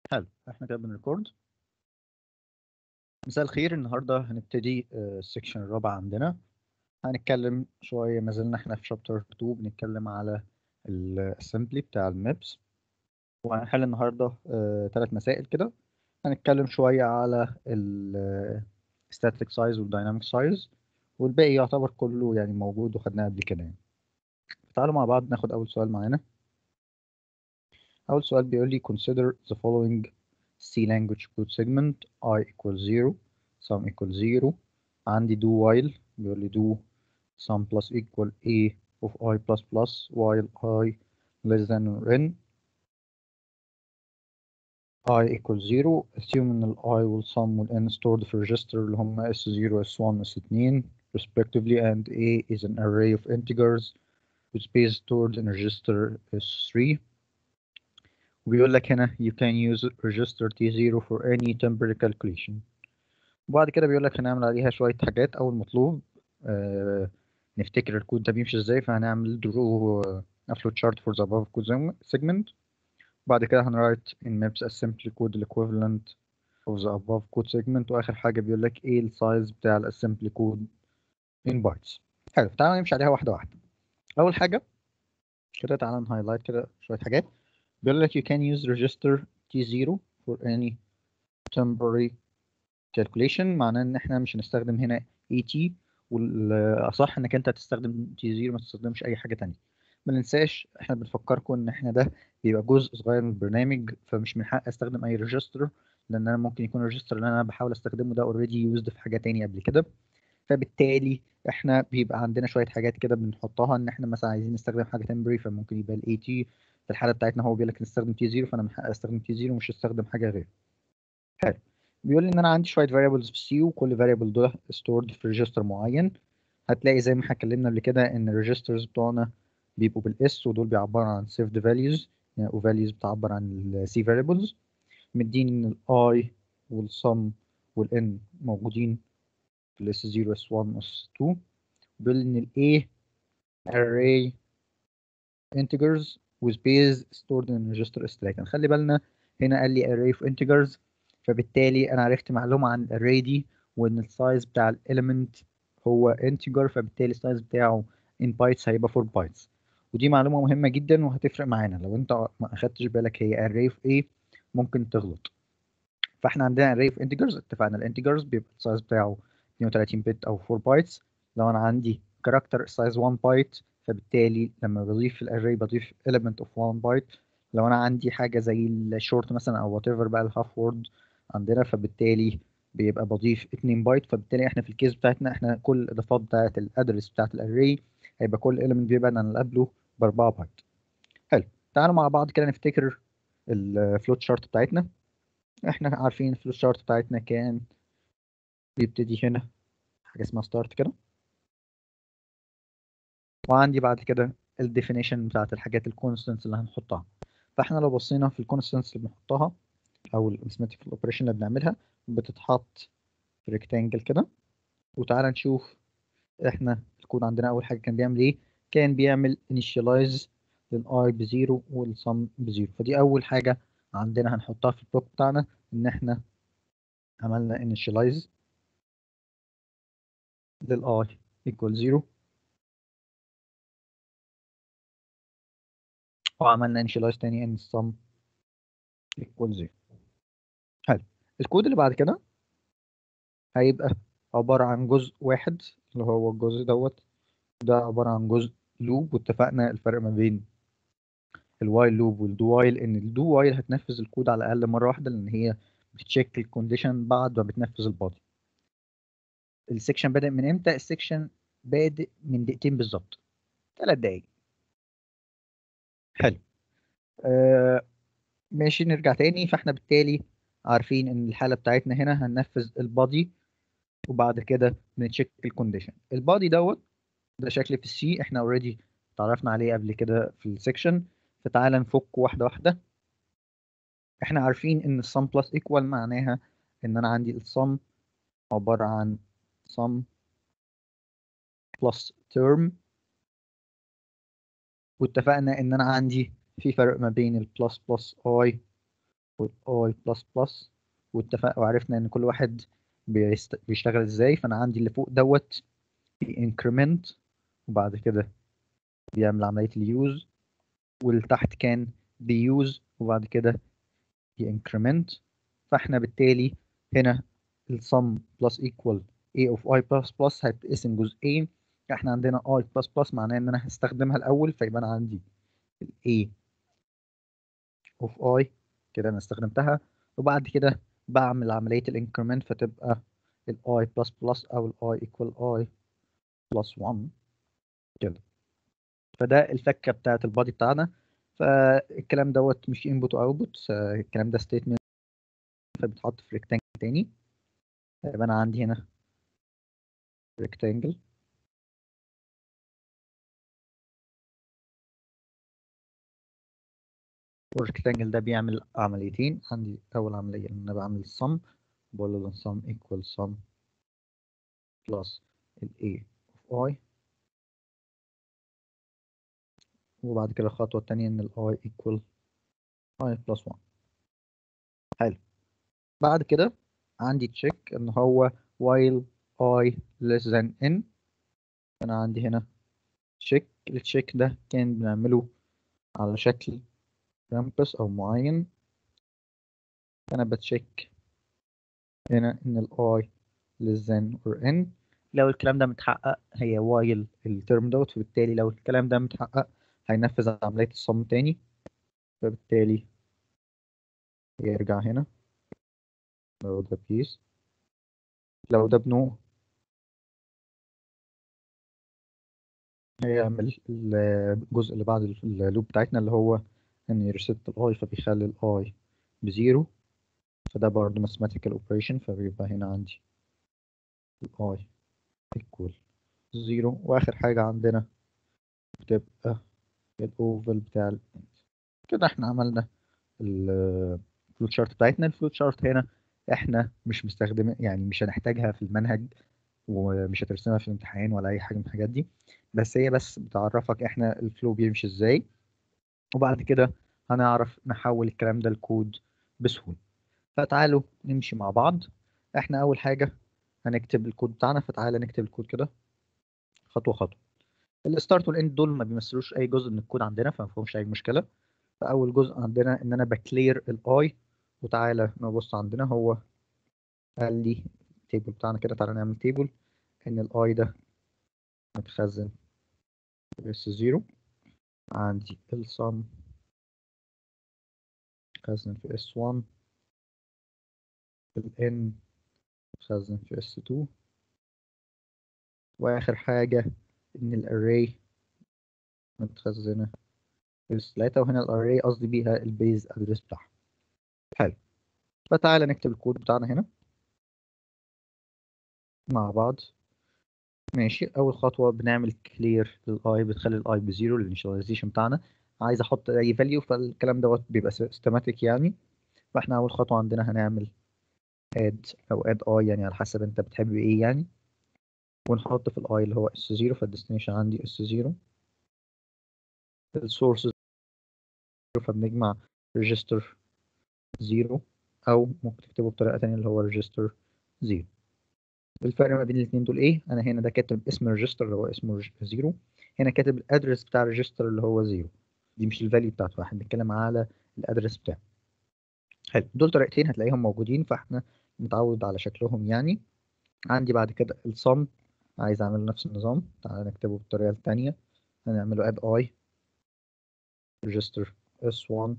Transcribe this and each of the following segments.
حلو احنا كده بنريكورد مساء الخير النهارده هنبتدي آه، السكشن الرابع عندنا هنتكلم شويه ما زلنا احنا في شابتر 2 بنتكلم على الاسمبلي بتاع المابس وهنحل النهارده ثلاث مسائل كده هنتكلم شويه على الستاتيك سايز والدايناميك سايز والباقي يعتبر كله يعني موجود وخدناه قبل كده يعني تعالوا مع بعض ناخد اول سؤال معانا أول سؤال بيقول لي consider the following C language code segment i equals 0 sum equals 0 عندي do while بيقول لي do sum plus equal a of i plus plus while i less than or n i equals 0 assume ان ال i وال sum وال n stored في register اللي هم s0 s1 s2 respectively and a is an array of integers with space stored in register s3 وبيقول لك هنا you can use register T0 for any temporary calculation وبعد كده بيقول لك هنعمل عليها شوية حاجات أول مطلوب آه نفتكر الكود ده بيمشي ازاي فهنعمل draw a flowchart for the above code segment وبعد كده هنرايت in maps assembly code equivalent of the above code segment وآخر حاجة بيقول لك ايه السايز بتاع الاسمبلي كود in bytes حلو تعالى نمشي عليها واحدة واحدة أول حاجة كده تعالى نهايلايت كده شوية حاجات بيقول لك you can use register T0 for any temporary calculation معناه ان احنا مش هنستخدم هنا AT والاصح انك انت هتستخدم T0 ما تستخدمش اي حاجه تانية ما ننساش احنا بنفكركم ان احنا ده بيبقى جزء صغير من البرنامج فمش من حق استخدم اي ريجستر لان انا ممكن يكون الريجستر اللي انا بحاول استخدمه ده اوريدي يوزد في حاجه تانية قبل كده فبالتالي احنا بيبقى عندنا شويه حاجات كده بنحطها ان احنا مثلا عايزين نستخدم حاجه تمبري فممكن يبقى الاي تي في الحاله بتاعتنا هو بيقول لك نستخدم تي 0 فانا من حقي استخدم تي 0 ومش هستخدم حاجه غير حلو بيقول لي ان انا عندي شويه variables في سي وكل variable دول stored في ريجستر معين هتلاقي زي ما احنا اتكلمنا قبل كده ان الريجسترز بتوعنا بيبقوا بالاس ودول بيعبروا عن saved values يعني وvalues بتعبر عن السي variables مديني ان الاي والsum والn موجودين في الاس 0 اس 1 اس 2 بيقول ان الاي array integers with base stored in register s3 خلي بالنا هنا قال لي array of integers فبالتالي انا عرفت معلومه عن الاري دي وان السايز بتاع الاليمنت هو integer فبالتالي السايز بتاعه in bytes هيبقى 4 bytes ودي معلومه مهمه جدا وهتفرق معانا لو انت ما اخدتش بالك هي array of ايه ممكن تغلط فاحنا عندنا array of integers اتفقنا الانتجرز بيبقى السايز بتاعه 32 بت او 4 بايتس لو انا عندي كاركتر سايز 1 بايت فبالتالي لما بضيف الاري بضيف element of 1 بايت لو انا عندي حاجه زي الشورت مثلا او وات ايفر بقى الهاف وورد عندنا فبالتالي بيبقى بضيف 2 بايت فبالتالي احنا في الكيس بتاعتنا احنا كل الاضافات بتاعت الادرس بتاعت الاري هيبقى كل element بيبقى عن اللي قبله ب 4 بايت حلو تعالوا مع بعض كده نفتكر الفلوت شارت بتاعتنا احنا عارفين الفلوت شارت بتاعتنا كان بيبتدي هنا حاجه اسمها ستارت كده وعندي بعد كده الديفينيشن بتاعت الحاجات الكونستنتس اللي هنحطها فاحنا لو بصينا في الكونستنتس اللي بنحطها او الارثماتيك الاوبريشن اللي بنعملها بتتحط في ريكتانجل كده وتعالى نشوف احنا الكود عندنا اول حاجه كان بيعمل ايه كان بيعمل initialize للاي بزيرو والسم بزيرو فدي اول حاجه عندنا هنحطها في البلوك بتاعنا ان احنا عملنا initialize للاي equal 0 وعملنا initialize تاني ان السم equal 0 حلو الكود اللي بعد كده هيبقى عبارة عن جزء واحد اللي هو الجزء دوت ده عبارة عن جزء لوب واتفقنا الفرق ما بين الوايل لوب والدو وايل ان الدو وايل هتنفذ الكود على الاقل مرة واحدة لان هي بتشيك الكونديشن بعد ما بتنفذ البادي السكشن بادئ من امتى السكشن بادئ من دقيقتين بالظبط ثلاث دقايق حلو آه ماشي نرجع تاني فاحنا بالتالي عارفين ان الحاله بتاعتنا هنا هننفذ البادي وبعد كده بنتشيك الكونديشن البادي دوت ده شكل في السي احنا اوريدي اتعرفنا عليه قبل كده في السكشن فتعالى نفك واحده واحده احنا عارفين ان السم بلس ايكوال معناها ان انا عندي السم عباره عن sum plus term واتفقنا ان انا عندي في فرق ما بين البلس بلس اي والاي بلس بلس واتفق وعرفنا ان كل واحد بيست... بيشتغل ازاي فانا عندي اللي فوق دوت انكريمنت وبعد كده بيعمل عمليه اليوز واللي تحت كان بيوز وبعد كده بينكريمنت فاحنا بالتالي هنا السم بلس ايكوال a of i plus plus هتقسم جزئين احنا عندنا i plus plus معناه ان انا هستخدمها الاول فيبقى انا عندي ال a of i كده انا استخدمتها وبعد كده بعمل عملية الانكريمنت فتبقى ال i plus plus او ال i equal i plus 1 كده فده الفكة بتاعت البادي بتاعنا فالكلام دوت مش input و output الكلام ده statement فبيتحط في rectangle تاني يبقى انا عندي هنا rectangle والريكتانجل ده بيعمل عمليتين عندي أول عملية إن أنا بعمل sum بقول له sum equal sum plus ال a of i وبعد كده الخطوة التانية إن ال i equal i plus 1 حلو بعد كده عندي check إن هو while i less than n أنا عندي هنا check التشيك ده كان بنعمله على شكل كامبس او معين انا بتشيك هنا ان ال i less than or n لو الكلام ده متحقق هي while الترم دوت فبالتالي لو الكلام ده متحقق هينفذ عملية الصم تاني فبالتالي يرجع هنا لو ده بيس لو ده بنو هيعمل الجزء اللي بعد اللوب بتاعتنا اللي هو ان يرست الاي فبيخلي الاي بزيرو فده برضه mathematical operation فبيبقى هنا عندي الاي equal زيرو واخر حاجة عندنا بتبقى الاوفل بتاع ال كده احنا عملنا الفلوت شارت بتاعتنا الفلوت شارت هنا احنا مش مستخدمين يعني مش هنحتاجها في المنهج ومش هترسمها في الامتحان ولا اي حاجه من الحاجات دي بس هي بس بتعرفك احنا الفلو بيمشي ازاي وبعد كده هنعرف نحول الكلام ده لكود بسهولة فتعالوا نمشي مع بعض احنا اول حاجة هنكتب الكود بتاعنا فتعالى نكتب الكود كده خطوة خطوة الستارت والاند دول ما بيمثلوش اي جزء من الكود عندنا فما فيهمش اي مشكلة فاول جزء عندنا ان انا بكلير الاي وتعالى نبص عندنا هو قال لي التيبل بتاعنا كده تعالى نعمل تيبل ان الاي ده متخزن في اس 0 عندي السم خزن في S1 ال N خزن في S2 وآخر حاجة إن الأري متخزنة في S3 وهنا الأري قصدي بيها البيز أدرس بتاعها حلو فتعالى نكتب الكود بتاعنا هنا مع بعض ماشي أول خطوة بنعمل كلير للأي بتخلي الأي بزيرو الانيشاليزيشن بتاعنا عايز احط اي فاليو فالكلام دوت بيبقى سيستماتيك يعني فاحنا اول خطوه عندنا هنعمل اد او اد اي يعني على حسب انت بتحب ايه يعني ونحط في الاي اللي هو اس 0 فالديستنيشن عندي اس 0 السورس فبنجمع ريجستر 0 او ممكن تكتبه بطريقه ثانيه اللي هو ريجستر 0 الفرق ما بين الاثنين دول ايه انا هنا ده كاتب اسم الريجستر اللي هو اسمه 0 هنا كاتب الادرس بتاع الريجستر اللي هو 0 دي مش الفاليو بتاعته احنا بنتكلم على الادرس بتاعه حلو دول طريقتين هتلاقيهم موجودين فاحنا نتعود على شكلهم يعني عندي بعد كده الصم عايز اعمل نفس النظام تعالى نكتبه بالطريقه الثانيه هنعمله اد اي register s1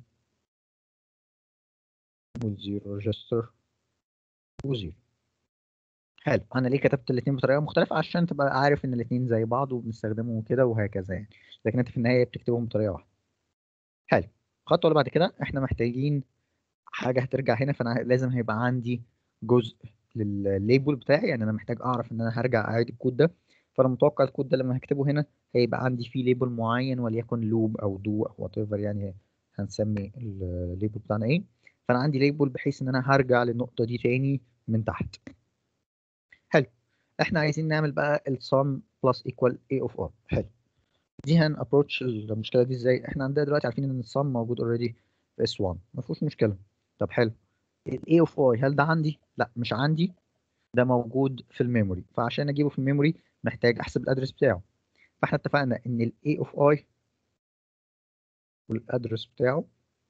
والزيرو register وزيرو حلو انا ليه كتبت الاثنين بطريقه مختلفه عشان تبقى عارف ان الاثنين زي بعض وبنستخدمهم كده وهكذا يعني لكن انت في النهايه بتكتبهم بطريقه واحده حلو الخطوه اللي بعد كده احنا محتاجين حاجه هترجع هنا فانا لازم هيبقى عندي جزء للليبل بتاعي يعني انا محتاج اعرف ان انا هرجع اعيد الكود ده فانا متوقع الكود ده لما هكتبه هنا هيبقى عندي فيه ليبل معين وليكن لوب او دو او وات ايفر يعني هنسمي الليبل بتاعنا ايه فانا عندي ليبل بحيث ان انا هرجع للنقطه دي تاني من تحت حلو احنا عايزين نعمل بقى السم بلس ايكوال a اوف r حلو دي هن ابروتش المشكله دي ازاي احنا عندنا دلوقتي عارفين ان السم موجود اوريدي في اس 1 ما فيهوش مشكله طب حلو ال A of I هل ده عندي؟ لا مش عندي ده موجود في الميموري فعشان اجيبه في الميموري محتاج احسب الادرس بتاعه فاحنا اتفقنا ان ال A of I والادرس بتاعه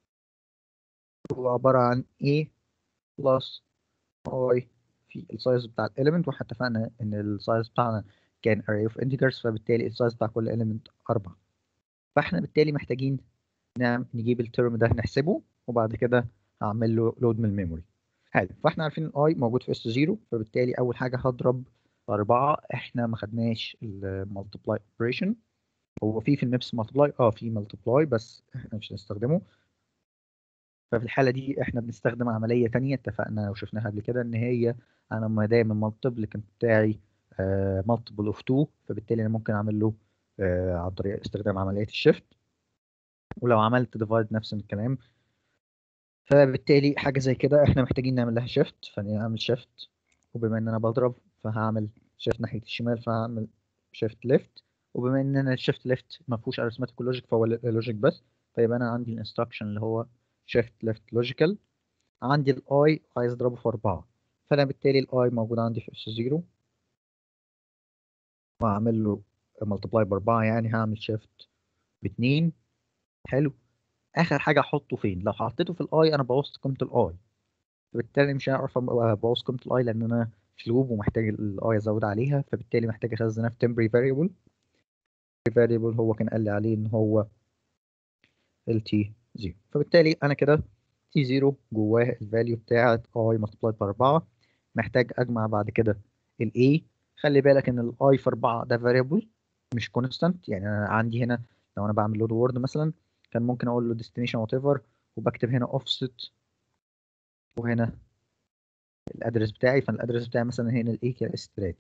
هو عبارة عن A plus I في السايز بتاع الاليمنت واحنا اتفقنا ان السايز بتاعنا كان array of integers فبالتالي السايز بتاع كل element 4 فاحنا بالتالي محتاجين نعم نجيب الترم ده نحسبه وبعد كده هعمل له لود من الميموري حلو فاحنا عارفين الاي موجود في اس 0 فبالتالي اول حاجه هضرب 4 احنا ما خدناش المالتبلاي اوبريشن هو في في الميبس مالتبلاي اه في مالتبلاي بس احنا مش هنستخدمه ففي الحاله دي احنا بنستخدم عمليه ثانيه اتفقنا وشفناها قبل كده ان هي انا ما دام المالتبليكنت بتاعي مالتيبل اوف 2 فبالتالي انا ممكن اعمل له آه عن طريق استخدام عمليه الشيفت ولو عملت ديفايد نفس الكلام فبالتالي حاجه زي كده احنا محتاجين نعمل لها شيفت فنعمل شيفت وبما ان انا بضرب فهعمل شيفت ناحيه الشمال فهعمل شيفت ليفت وبما ان انا الشيفت ليفت ما فيهوش ارثماتيك لوجيك فهو لوجيك بس فيبقى انا عندي الانستراكشن اللي هو شيفت ليفت لوجيكال عندي الاي عايز اضربه في 4 فانا بالتالي الاي موجود عندي في اس 0 واعمل له ملتبلاي ب 4 يعني هعمل شيفت ب 2 حلو اخر حاجه احطه فين لو حطيته في الاي انا بوظت قيمه الاي فبالتالي مش هعرف ابوظ قيمه الاي لان انا في لوب ومحتاج الاي ازود عليها فبالتالي محتاج اخزنها في temporary variable variable هو كان قال لي عليه ان هو ال t 0 فبالتالي انا كده t 0 جواه الفاليو بتاعت i multiplied ب 4 محتاج اجمع بعد كده ال a خلي بالك ان ال i في 4 ده variable مش constant يعني انا عندي هنا لو انا بعمل لود وورد مثلا كان ممكن اقول له destination whatever وبكتب هنا offset وهنا الادرس بتاعي فالادرس بتاعي مثلا هنا الاي كده اس 3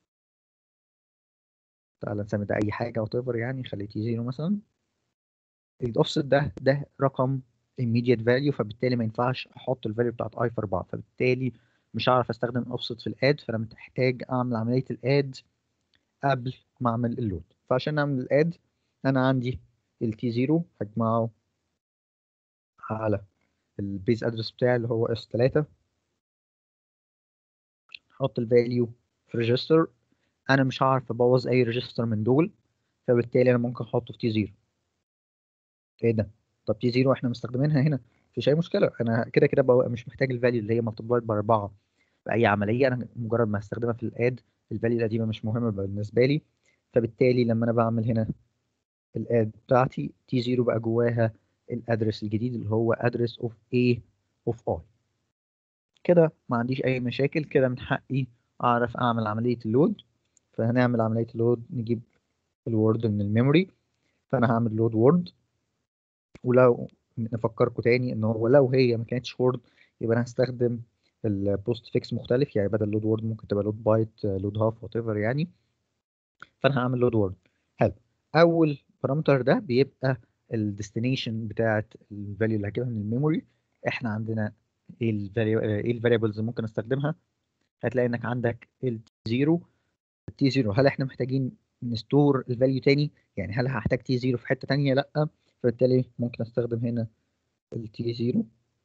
تعال نسمي ده اي حاجه whatever يعني خليه تي 0 مثلا الاوفست ده ده رقم immediate value فبالتالي ما ينفعش احط الفاليو بتاعت i في 4 فبالتالي مش هعرف استخدم اوفست في الاد فانا محتاج اعمل عمليه الاد قبل ما اعمل اللود فعشان اعمل الاد انا عندي ال t0 هجمعه على البيز ادرس بتاعي اللي هو s3 احط الفاليو في ريجستر انا مش هعرف ابوظ اي ريجستر من دول فبالتالي انا ممكن احطه في t0 ايه ده طب t0 احنا مستخدمينها هنا مفيش اي مشكله انا كده كده ببقى مش محتاج الفاليو اللي هي ملتبلايد باربعه في اي عمليه انا مجرد ما هستخدمها في الاد الفاليو القديمه مش مهمه بالنسبه لي فبالتالي لما انا بعمل هنا الاد بتاعتي تي 0 بقى جواها الادرس الجديد اللي هو ادرس اوف A اوف I كده ما عنديش اي مشاكل كده من حقي اعرف اعمل عمليه اللود فهنعمل عمليه اللود نجيب الوورد من الميموري فانا هعمل لود وورد ولو نفكركم تاني ان هو لو هي ما كانتش وورد يبقى انا هستخدم البوست فيكس مختلف يعني بدل لود وورد ممكن تبقى لود بايت لود هاف وات ايفر يعني فانا هعمل لود وورد حلو اول بارامتر ده بيبقى الديستنيشن بتاعت الفاليو اللي هجيبها من الميموري احنا عندنا ايه الفاليو ايه الفاريبلز اللي ممكن استخدمها هتلاقي انك عندك التي 0 التي 0 هل احنا محتاجين نستور الفاليو تاني يعني هل هحتاج تي 0 في حته تانيه لا فبالتالي ممكن استخدم هنا التي 0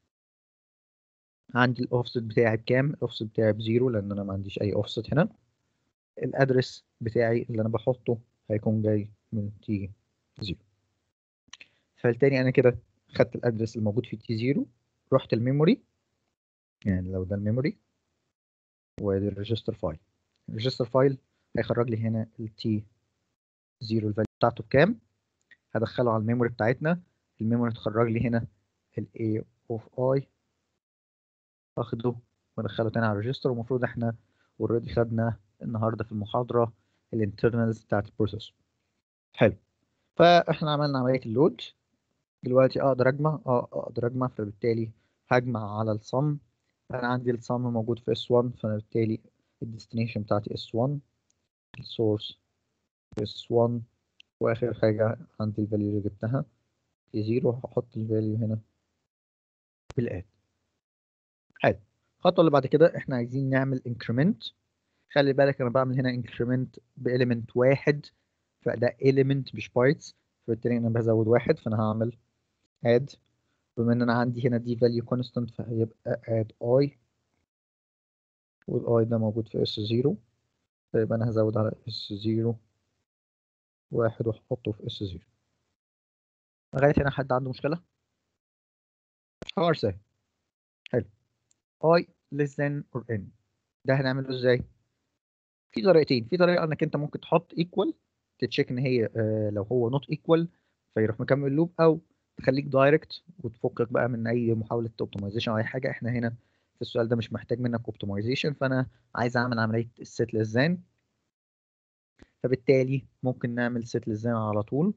عندي الاوفست بتاعي بكام الاوفست بتاعي بزيرو لان انا ما عنديش اي اوفست هنا الادرس بتاعي اللي انا بحطه هيكون جاي من تي 0 فبالتالي انا كده خدت الادرس الموجود في تي 0 رحت الميموري يعني لو ده الميموري وادي الريجستر فايل الريجستر فايل هيخرج لي هنا التي 0 الفاليو بتاعته بكام هدخله على الميموري بتاعتنا الميموري تخرج لي هنا ال A of I اخده وادخله تاني على الريجستر والمفروض احنا اوريدي خدنا النهارده في المحاضره الانترنالز بتاعت البروسيس حلو فاحنا عملنا عمليه اللود دلوقتي اقدر اجمع اه اقدر اجمع فبالتالي هجمع على الصم انا عندي الصم موجود في S1 فبالتالي الديستنيشن بتاعتي S1 السورس S1 واخر حاجه عندي الفاليو اللي جبتها في 0 هحط الفاليو هنا في الاد حلو الخطوه اللي بعد كده احنا عايزين نعمل انكريمنت خلي بالك انا بعمل هنا انكريمنت بإليمنت واحد فده إليمنت مش بايتس فبالتالي انا بزود واحد فانا هعمل اد بما ان انا عندي هنا دي value constant فهيبقى add i والاي ده موجود في اس 0 فيبقى انا هزود على اس 0 واحد واحطه في اس 0 لغايه هنا حد عنده مشكله حوار سهل حلو i less than or n ده هنعمله ازاي في طريقتين في طريقه انك انت ممكن تحط equal تتشيك ان هي آه لو هو not equal فيروح مكمل اللوب او تخليك دايركت وتفكك بقى من اي محاوله اوبتمايزيشن او اي حاجه احنا هنا في السؤال ده مش محتاج منك اوبتمايزيشن فانا عايز اعمل عمليه السيت للزان فبالتالي ممكن نعمل سيت للزان على طول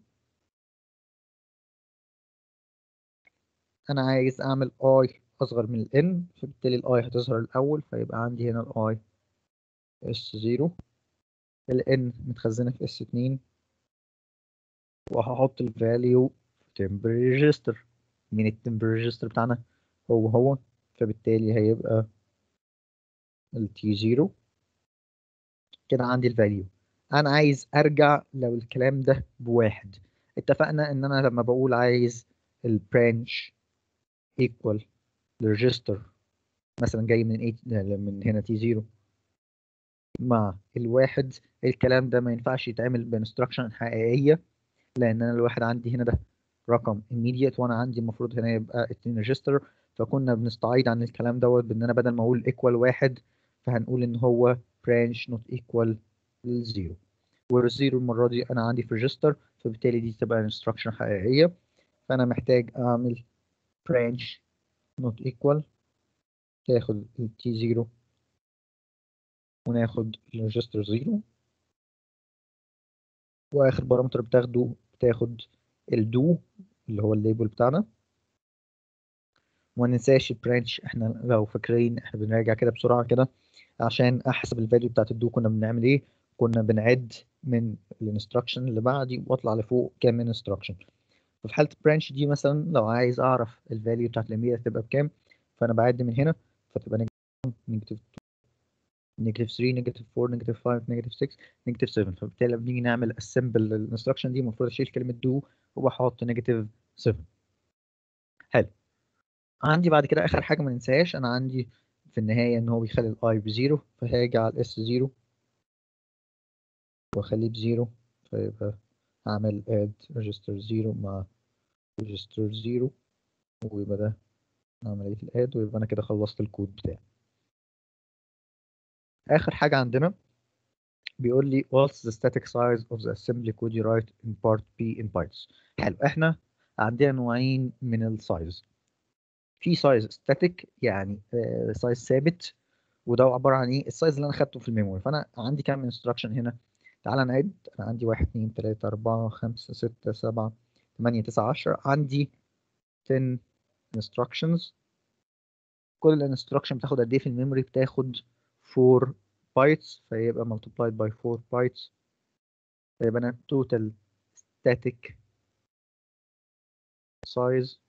انا عايز اعمل اي اصغر من الان فبالتالي الاي هتظهر الاول فيبقى عندي هنا الاي اس 0 الان متخزنه في اس 2 وهحط الفاليو في temporary register من التمبري ريجستر بتاعنا هو هو فبالتالي هيبقى ال t0 كده عندي الفاليو انا عايز ارجع لو الكلام ده بواحد اتفقنا ان انا لما بقول عايز البرانش equal register مثلا جاي من 8 من هنا t0 مع الواحد الكلام ده ما ينفعش يتعمل بانستراكشن حقيقيه لان انا الواحد عندي هنا ده رقم immediate وانا عندي المفروض هنا يبقى 2 ريجستر فكنا بنستعيد عن الكلام دوت بان انا بدل ما اقول equal واحد فهنقول ان هو branch not equal للزيرو والزيرو المره دي انا عندي في ريجستر فبالتالي دي تبقى instruction حقيقيه فانا محتاج اعمل branch not equal تاخد ال t0 وناخد الريجستر 0 واخر بارامتر بتاخده بتاخد الدو اللي هو الليبل بتاعنا وما ننساش البرانش احنا لو فاكرين احنا بنراجع كده بسرعه كده عشان احسب الفاليو بتاعت الدو كنا بنعمل ايه كنا بنعد من الانستراكشن اللي بعدي واطلع لفوق كام انستراكشن ففي حاله البرانش دي مثلا لو عايز اعرف الفاليو بتاعت الامية تبقى بكام فانا بعد من هنا فتبقى نيجاتيف نيجاتيف 3 نيجاتيف 4 نيجاتيف 5 نيجاتيف 6 نيجاتيف 7 فبالتالي لما بنيجي نعمل اسمبل الانستراكشن دي المفروض اشيل كلمه دو وبحط نيجاتيف 7 حلو عندي بعد كده اخر حاجه ما ننساهاش انا عندي في النهايه ان هو بيخلي الاي بزيرو فهاجي على الاس زيرو واخليه بزيرو فيبقى هعمل اد ريجستر زيرو مع ريجستر زيرو ويبقى ده عمليه الاد ويبقى انا كده خلصت الكود بتاعي اخر حاجه عندنا بيقول لي what's the static size of the assembly code you write in part B in bytes حلو احنا عندنا نوعين من السايز في سايز static يعني سايز ثابت وده عباره عن ايه السايز اللي انا خدته في الميموري فانا عندي كام انستراكشن هنا تعال نعد انا عندي 1 2 3 4 5 6 7 8 9 10 عندي 10 instructions كل الانستراكشن بتاخد قد ايه في الميموري بتاخد 4 bytes فيبقى multiplied by 4 bytes فيبقى أنا total static size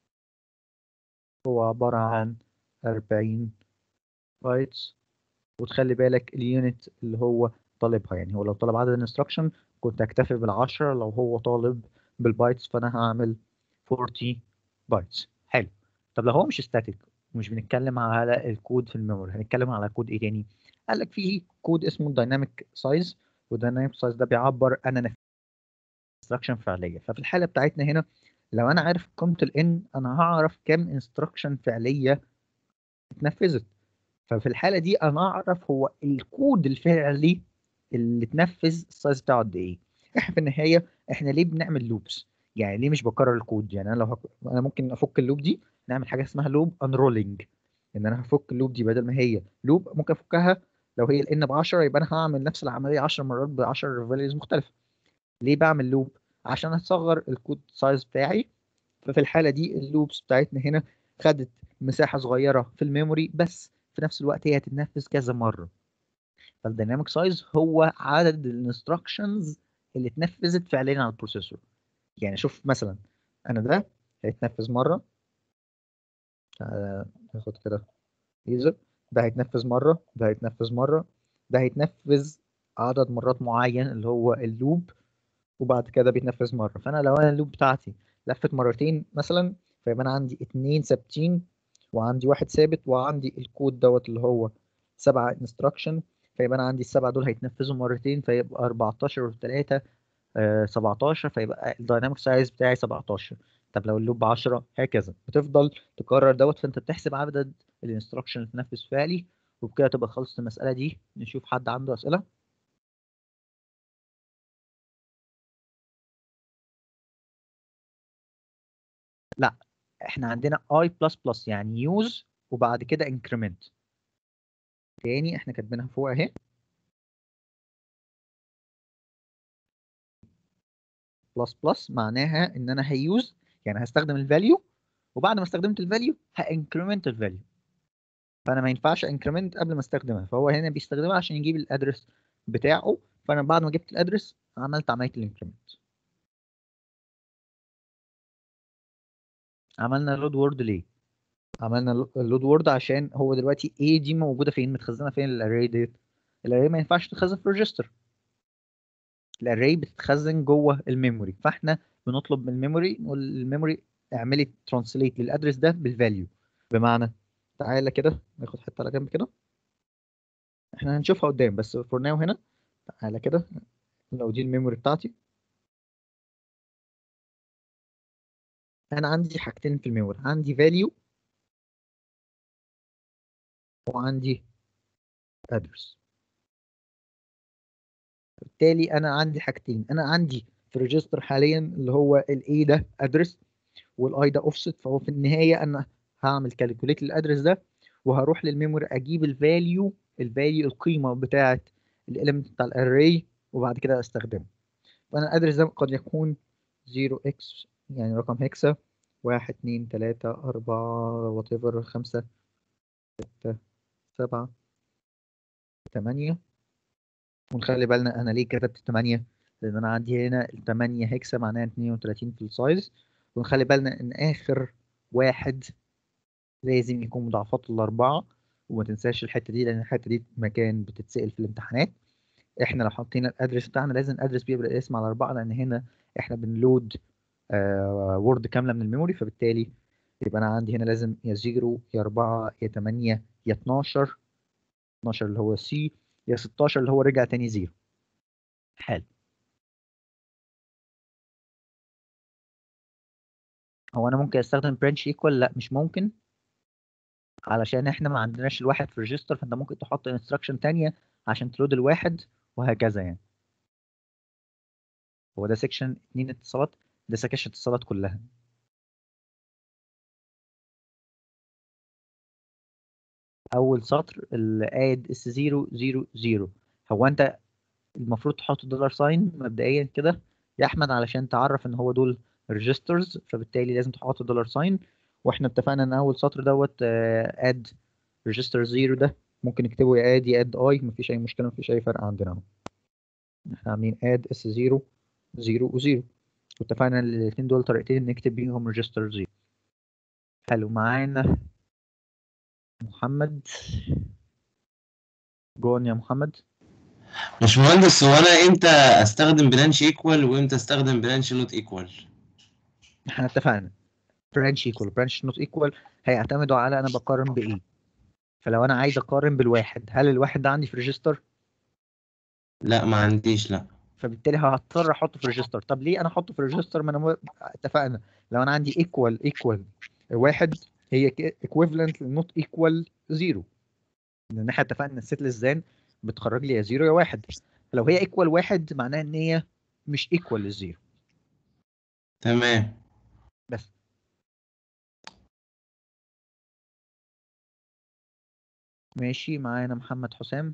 هو عبارة عن 40 bytes وتخلي بالك اليونت اللي هو طالبها يعني هو لو طلب عدد instruction كنت هكتفي بالعشرة لو هو طالب بالبايتس فأنا هعمل 40 بايتس حلو طب لو هو مش static ومش بنتكلم على الكود في الميموري هنتكلم على كود ايه تاني قال لك في كود اسمه دايناميك سايز والدايناميك سايز ده بيعبر انا انستراكشن فعليه ففي الحاله بتاعتنا هنا لو انا عارف قيمه الان انا هعرف كام انستراكشن فعليه اتنفذت ففي الحاله دي انا اعرف هو الكود الفعلي اللي اتنفذ السايز بتاعه قد ايه احنا في النهايه احنا ليه بنعمل لوبس يعني ليه مش بكرر الكود يعني انا لو هك... انا ممكن افك اللوب دي نعمل حاجه اسمها لوب انرولينج ان انا هفك اللوب دي بدل ما هي لوب ممكن افكها لو هي الان ب 10 يبقى انا هعمل نفس العمليه 10 مرات ب 10 فاليوز مختلفه ليه بعمل لوب عشان اصغر الكود سايز بتاعي ففي الحاله دي اللوبس بتاعتنا هنا خدت مساحه صغيره في الميموري بس في نفس الوقت هي هتتنفذ كذا مره فالديناميك سايز هو عدد الانستراكشنز اللي اتنفذت فعليا على البروسيسور يعني شوف مثلا انا ده هيتنفذ مره ناخد كده يوزر ده هيتنفذ مره ده هيتنفذ مره ده هيتنفذ عدد مرات معين اللي هو اللوب وبعد كده بيتنفذ مره فانا لو انا اللوب بتاعتي لفت مرتين مثلا فيبقى انا عندي اتنين ثابتين وعندي واحد ثابت وعندي الكود دوت اللي هو سبعة انستراكشن فيبقى انا عندي السبعة دول هيتنفذوا مرتين فيبقى 14 في 3 17 فيبقى الدايناميك سايز بتاعي 17 طب لو اللوب 10 هكذا بتفضل تكرر دوت فانت بتحسب عدد الانستراكشن اللي تنفذ فعلي وبكده تبقى خلصت المسألة دي نشوف حد عنده أسئلة لا احنا عندنا i بلس بلس يعني يوز وبعد كده increment تاني احنا كاتبينها فوق اهي بلس بلس معناها ان انا هيوز يعني هستخدم الفاليو وبعد ما استخدمت الفاليو هانكريمنت الفاليو فانا ما ينفعش انكريمنت قبل ما استخدمها فهو هنا بيستخدمها عشان يجيب الادرس بتاعه فانا بعد ما جبت الادرس عملت عمليه الانكريمنت عملنا لود وورد ليه عملنا اللود وورد عشان هو دلوقتي ايه دي موجوده فين متخزنه فين الاري ديت الاري ما ينفعش تتخزن في ريجستر الاري بتتخزن جوه الميموري فاحنا بنطلب من الميموري نقول الميموري اعملي ترانسليت للادرس ده بالفاليو بمعنى تعالى كده ناخد حته على جنب كده احنا هنشوفها قدام بس فور ناو هنا تعالى كده لو دي الميموري بتاعتي انا عندي حاجتين في الميموري عندي فاليو وعندي ادرس بالتالي انا عندي حاجتين انا عندي في الريجستر حاليا اللي هو الاي ده ادرس والاي ده اوفست فهو في النهايه انا هعمل كالكوليت للادرس ده وهروح للميموري اجيب الفاليو الفاليو القيمه بتاعه الاليمنت بتاع الاري وبعد كده استخدمه فانا الادرس ده قد يكون 0x يعني رقم هكسا واحد اتنين تلاتة أربعة وات ايفر خمسة ستة سبعة تمانية ونخلي بالنا أنا ليه كتبت تمانية لأن أنا عندي هنا التمانية هكسا معناها اتنين وتلاتين في السايز ونخلي بالنا إن آخر واحد لازم يكون مضاعفات الأربعة وما تنساش الحتة دي لأن الحتة دي مكان بتتسأل في الامتحانات احنا لو حطينا الادرس بتاعنا لازم الادرس بيبقى الاسم على أربعة لأن هنا احنا بنلود آه وورد كاملة من الميموري فبالتالي يبقى أنا عندي هنا لازم يا زيرو يا أربعة يا تمانية يا اتناشر اتناشر اللي هو سي يا ستاشر اللي هو رجع تاني زيرو حلو هو أنا ممكن أستخدم برانش ايكوال لا مش ممكن علشان احنا ما عندناش الواحد في الريجستر فانت ممكن تحط انستراكشن تانية عشان تلود الواحد وهكذا يعني هو ده سيكشن اتنين اتصالات ده سكشن اتصالات كلها اول سطر الاد اس 0 0 0 هو انت المفروض تحط دولار ساين مبدئيا كده يا احمد علشان تعرف ان هو دول ريجسترز فبالتالي لازم تحط دولار ساين واحنا اتفقنا ان اول سطر دوت اد ريجستر 0 ده ممكن نكتبه يا اد يا اد اي مفيش اي مشكله مفيش اي فرق عندنا اهو احنا عاملين اد اس 0 0 و0 واتفقنا ان الاثنين دول طريقتين نكتب بيهم ريجستر 0 حلو معانا محمد جون يا محمد باشمهندس هو انا امتى استخدم برانش ايكوال وامتى استخدم برانش نوت ايكوال احنا اتفقنا برانش ايكوال برانش نوت ايكوال هيعتمدوا على انا بقارن بايه فلو انا عايز اقارن بالواحد هل الواحد ده عندي في ريجستر لا ما عنديش لا فبالتالي هضطر احطه في ريجستر طب ليه انا احطه في ريجستر ما انا مو... اتفقنا لو انا عندي ايكوال ايكوال واحد هي ايكويفالنت لنوت ايكوال زيرو لان احنا اتفقنا ان الست للزان بتخرج لي يا زيرو يا واحد لو هي ايكوال واحد معناها ان هي مش ايكوال للزيرو تمام بس ماشي معانا محمد حسام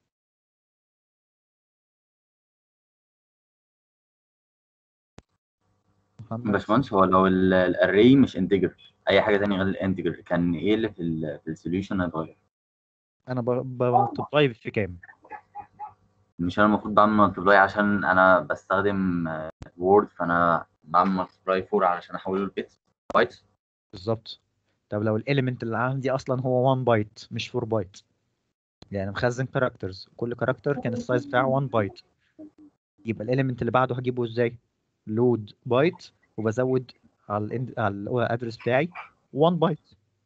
محمد باشمهندس هو لو الاري مش انتجر اي حاجه تانية غير الانتجر كان ايه اللي في ال في السوليوشن هيتغير انا بملتبلاي في كام مش انا المفروض بعمل مالتبلاي عشان انا بستخدم وورد فانا بعمل مالتبلاي 4 علشان احوله لبيتس بايتس بالظبط طب لو الاليمنت اللي عندي اصلا هو 1 بايت مش 4 بايت يعني مخزن كاركترز كل كاركتر كان السايز بتاعه 1 بايت يبقى الاليمنت اللي بعده هجيبه ازاي لود بايت وبزود على الاند على الادرس بتاعي 1 بايت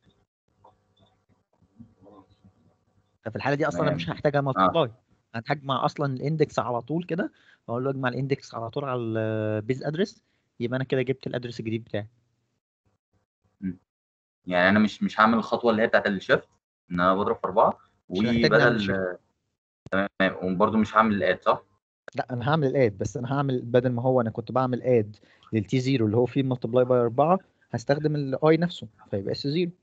ففي الحاله دي اصلا انا تمام. مش هحتاج مالتبلاي انا هجمع اصلا الاندكس على طول كده اقول له اجمع الاندكس على طول على البيز ادرس يبقى انا كده جبت الادرس الجديد بتاعي يعني انا مش مش هعمل الخطوه اللي هي بتاعت الشيفت ان انا بضرب في اربعه مش محتاج نعمل وبدل تمام وبرده مش هعمل الاد صح؟ لا انا هعمل الاد بس انا هعمل بدل ما هو انا كنت بعمل اد للتي 0 اللي هو فيه ملتبلاي باي 4 هستخدم الاي نفسه فيبقى اس 0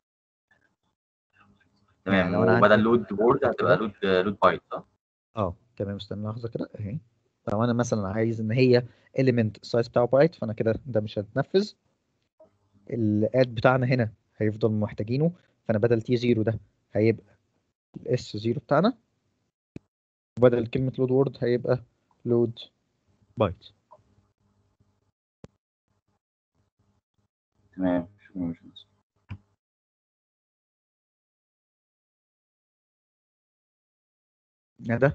تمام يعني لو أنا وبدل عندي- لود وورد هتبقى لود لود بايت صح؟ اه تمام استنى لحظه كده اهي لو انا مثلا عايز ان هي element السايز بتاعه بايت فانا كده ده مش هتنفذ الاد بتاعنا هنا هيفضل محتاجينه فانا بدل تي 0 ده هيبقى الاس 0 بتاعنا وبدل كلمه لود وورد هيبقى لود بايت تمام شكراً يا باشمهندس. ندى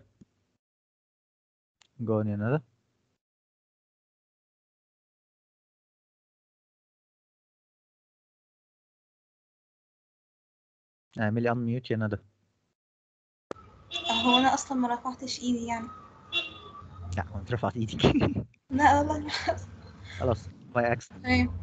جون يا ندى اعملي ان ميوت يا ندى هو انا اصلا ما رفعتش ايدي يعني لا هو انت رفعت ايدك لا والله خلاص باي اكسنت تمام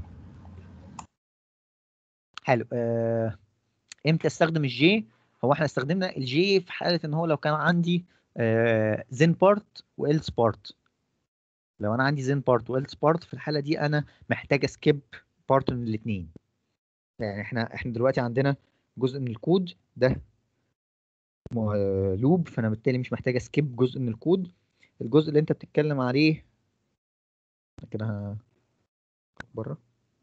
حلو آه، امتى استخدم الجي هو احنا استخدمنا الجي في حاله ان هو لو كان عندي زين بارت والس بارت لو انا عندي زين بارت والس بارت في الحاله دي انا محتاج اسكيب بارت من الاثنين يعني احنا احنا دلوقتي عندنا جزء من الكود ده لوب فانا بالتالي مش محتاج اسكيب جزء من الكود الجزء اللي انت بتتكلم عليه كده ه- بره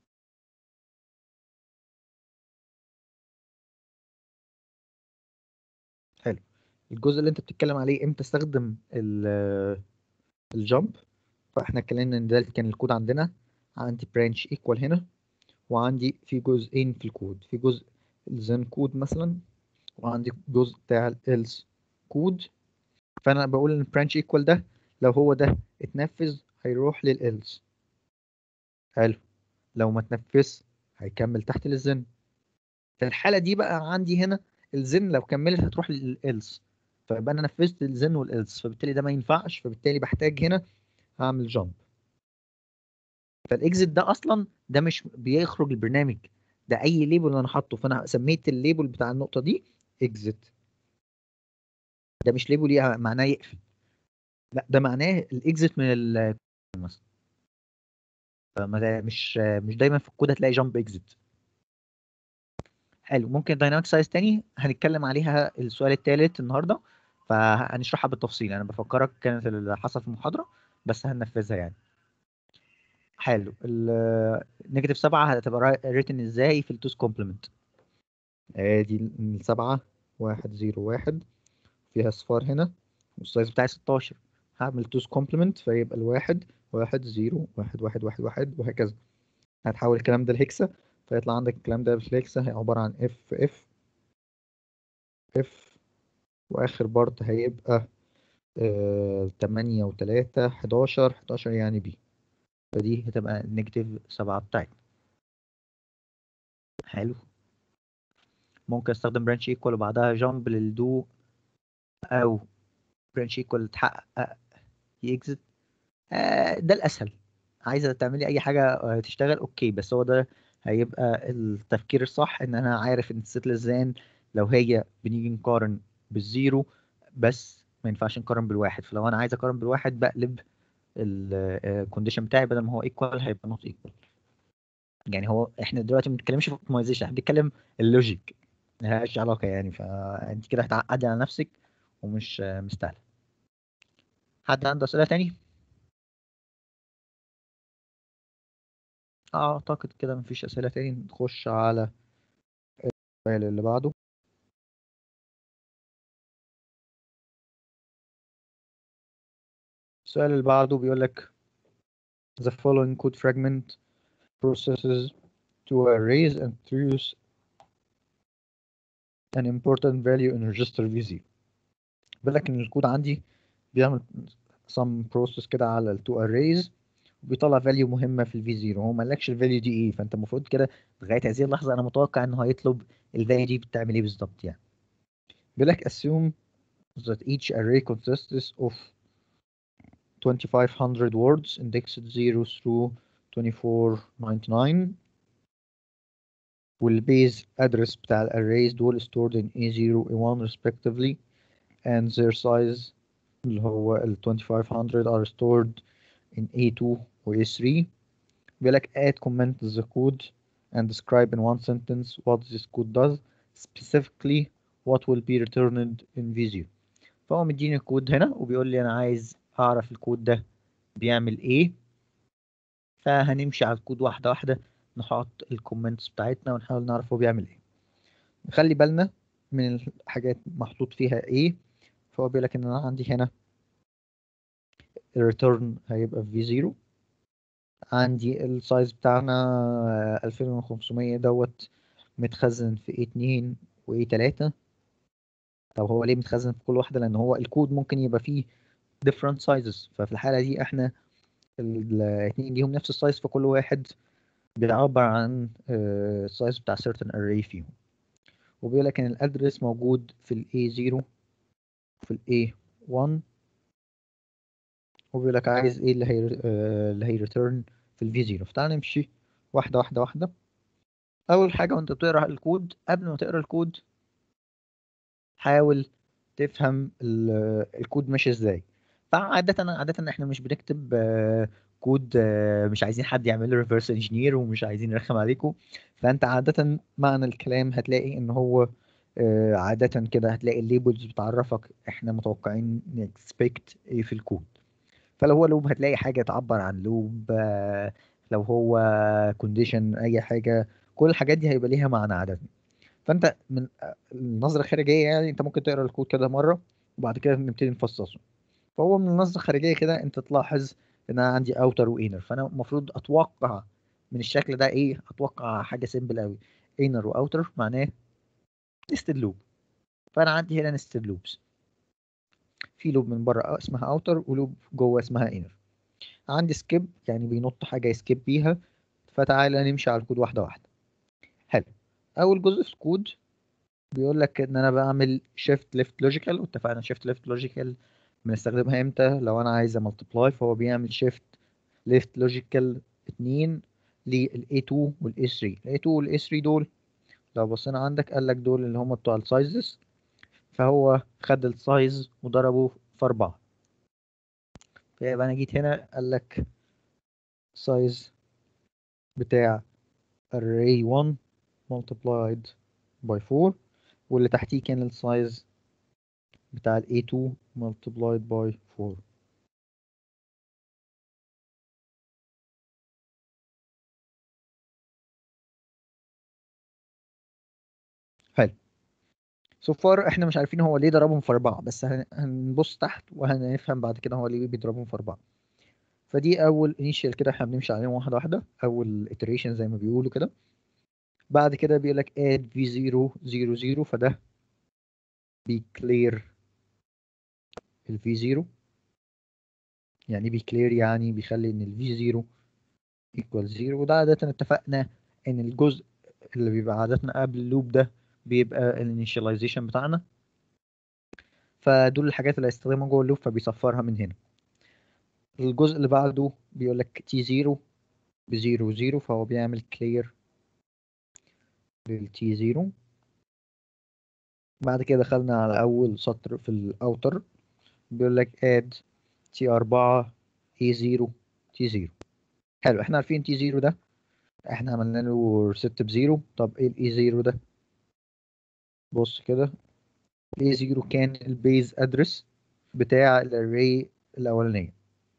حلو الجزء اللي انت بتتكلم عليه امتى استخدم الجامب فاحنا اتكلمنا ان ده كان الكود عندنا عندي برانش ايكوال هنا وعندي في جزئين في الكود في جزء الزن كود مثلا وعندي جزء بتاع الالس كود فانا بقول ان برانش ايكوال ده لو هو ده اتنفذ هيروح للالس حلو لو ما اتنفذ هيكمل تحت للزن في الحالة دي بقى عندي هنا الزن لو كملت هتروح للإلس فيبقى أنا نفذت الزن والإلس فبالتالي ده ما ينفعش فبالتالي بحتاج هنا هعمل جامب فالإكزit ده أصلا ده مش بيخرج البرنامج ده أي ليبل أنا حاطه فأنا سميت الليبل بتاع النقطة دي إكزit ده مش ليبل يعني معناه يقفل لا ده معناه الإكزit من ال مثلا فما ده مش مش دايما في الكود هتلاقي جامب إكزit حلو ممكن دايناميك سايز تاني هنتكلم عليها السؤال الثالث النهارده فهنشرحها بالتفصيل انا بفكرك كانت اللي حصل في المحاضره بس هننفذها يعني حلو النيجاتيف سبعة هتبقى ريتن ازاي في التوز كومبلمنت ادي السبعة واحد زيرو واحد فيها صفار هنا والسايز بتاعي 16 هعمل توز كومبلمنت فيبقى الواحد واحد زيرو واحد واحد واحد واحد وهكذا هتحول الكلام ده لهكسا فيطلع عندك الكلام ده بالهكسا هي عبارة عن اف اف اف واخر بارت هيبقى آه تمانية وتلاتة حداشر حداشر يعني بي فدي هتبقى النيجاتيف سبعة بتاعتنا حلو ممكن استخدم برانش ايكوال وبعدها جامب للدو او برانش ايكوال تحقق يكزت آه ده الاسهل عايزه تعملي اي حاجه آه، تشتغل اوكي بس هو ده هيبقى التفكير الصح ان انا عارف ان الست لزان لو هي بنيجي نقارن بالزيرو بس ما ينفعش نقارن بالواحد فلو انا عايز اقارن بالواحد بقلب الكونديشن بتاعي بدل ما هو ايكوال هيبقى نوت ايكوال يعني هو احنا دلوقتي ما بنتكلمش في اوبتمايزيشن احنا بنتكلم اللوجيك ملهاش علاقه يعني فانت كده هتعقدي على نفسك ومش آه، مستاهله حد عنده اسئله تاني اعتقد كده مفيش اسئله تاني نخش على السؤال اللي بعده السؤال اللي بعده بيقول لك the following code fragment processes to erase and introduce an important value in register v0 بيقول لك ان الكود عندي بيعمل some process كده على ال to erase وبيطلع فاليو مهمه في الفي 0 هو ما قالكش الفاليو دي ايه فانت المفروض كده لغايه هذه اللحظه انا متوقع انه هيطلب الفاليو دي بتعمل ايه بالظبط يعني بيقول لك assume that each array consists of 2500 words indexed 0 through 2499 والبيز address بتاع الارrays دول stored in A0 A1 respectively and their size اللي هو ال 2500 are stored in A2 و A3 بيقول لك add comment the code and describe in one sentence what this code does specifically what will be returned in V0 فهو مديني الكود هنا وبيقول لي انا عايز اعرف الكود ده بيعمل ايه فهنمشي على الكود واحده واحده نحط الكومنتس بتاعتنا ونحاول نعرف هو بيعمل ايه نخلي بالنا من الحاجات محطوط فيها ايه فهو بيقول لك ان انا عندي هنا الريتيرن هيبقى في 0 عندي السايز بتاعنا 2500 دوت متخزن في A2 و A3 طب هو ليه متخزن في كل واحدة لأن هو الكود ممكن يبقى فيه different sizes ففي الحالة دي احنا الاتنين ليهم نفس السايز فكل واحد بيعبر عن السايز بتاع certain array فيهم وبيقول لك ان الادرس موجود في ال A0 في ال A1 وبيقول لك عايز ايه اللي هي اللي هي return في ال V0 فتعال نمشي واحدة واحدة واحدة أول حاجة وأنت بتقرأ الكود قبل ما تقرأ الكود حاول تفهم الكود ماشي ازاي فعادة عادة احنا مش بنكتب كود مش عايزين حد يعمل له ريفرس انجينير ومش عايزين نرخم عليكم فانت عادة معنى الكلام هتلاقي ان هو عادة كده هتلاقي الليبلز بتعرفك احنا متوقعين نكسبكت ايه في الكود فلو هو لوب هتلاقي حاجة تعبر عن لوب لو هو كونديشن اي حاجة كل الحاجات دي هيبقى ليها معنى عادة فانت من النظره الخارجيه يعني انت ممكن تقرا الكود كده مره وبعد كده نبتدي نفصصه فهو من النظره الخارجيه كده انت تلاحظ ان انا عندي اوتر وانر فانا المفروض اتوقع من الشكل ده ايه اتوقع حاجه سيمبل قوي انر واوتر معناه نستد لوب فانا عندي هنا نستد لوبس في لوب من بره اسمها اوتر ولوب جوه اسمها انر عندي سكيب يعني بينط حاجه يسكيب بيها فتعالى نمشي على الكود واحده واحده حلو اول جزء في الكود بيقول لك ان انا بعمل شيفت ليفت لوجيكال واتفقنا شيفت ليفت لوجيكال بنستخدمها امتى لو انا عايز املتبلاي فهو بيعمل شيفت ليفت لوجيكال 2 لل A2 وال A3 ال A2 وال A3 دول لو بصينا عندك قال لك دول اللي هم بتوع السايزز فهو خد السايز وضربه في 4 فيبقى انا جيت هنا قال لك سايز بتاع array 1 multiplied by 4 واللي تحتيه كان السايز بتاع ال A2 multiplied by 4 حلو سو فار احنا مش عارفين هو ليه ضربهم في أربعة بس هنبص تحت وهنفهم بعد كده هو ليه بيضربهم في أربعة فدي أول initial كده احنا بنمشي عليهم واحدة واحدة أول iteration زي ما بيقولوا كده بعد كده بيقول لك add v0 0 0 فده بيكلير ال v0 يعني بيكلير يعني بيخلي ان ال v0 equal 0 وده عادة اتفقنا ان الجزء اللي بيبقى عادة قبل اللوب ده بيبقى الانيشاليزيشن بتاعنا فدول الحاجات اللي هيستخدمها جوه اللوب فبيصفرها من هنا الجزء اللي بعده بيقول لك t0 ب 0 0 فهو بيعمل clear لل t0 بعد كده دخلنا على أول سطر في الأوتر بيقول لك add t4 a0 t0 حلو احنا عارفين t0 ده احنا عملنا له reset بزيرو طب ايه ال a0 ده بص كده ال a0 كان البيز ادرس بتاع الاري الأولانية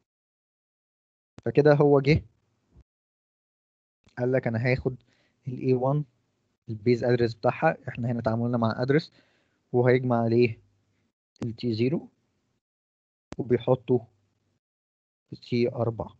فكده هو جه قال لك انا هاخد ال a1 البيز ادرس بتاعها احنا هنا تعاملنا مع ادرس وهيجمع عليه ال t0 وبيحطه في t 4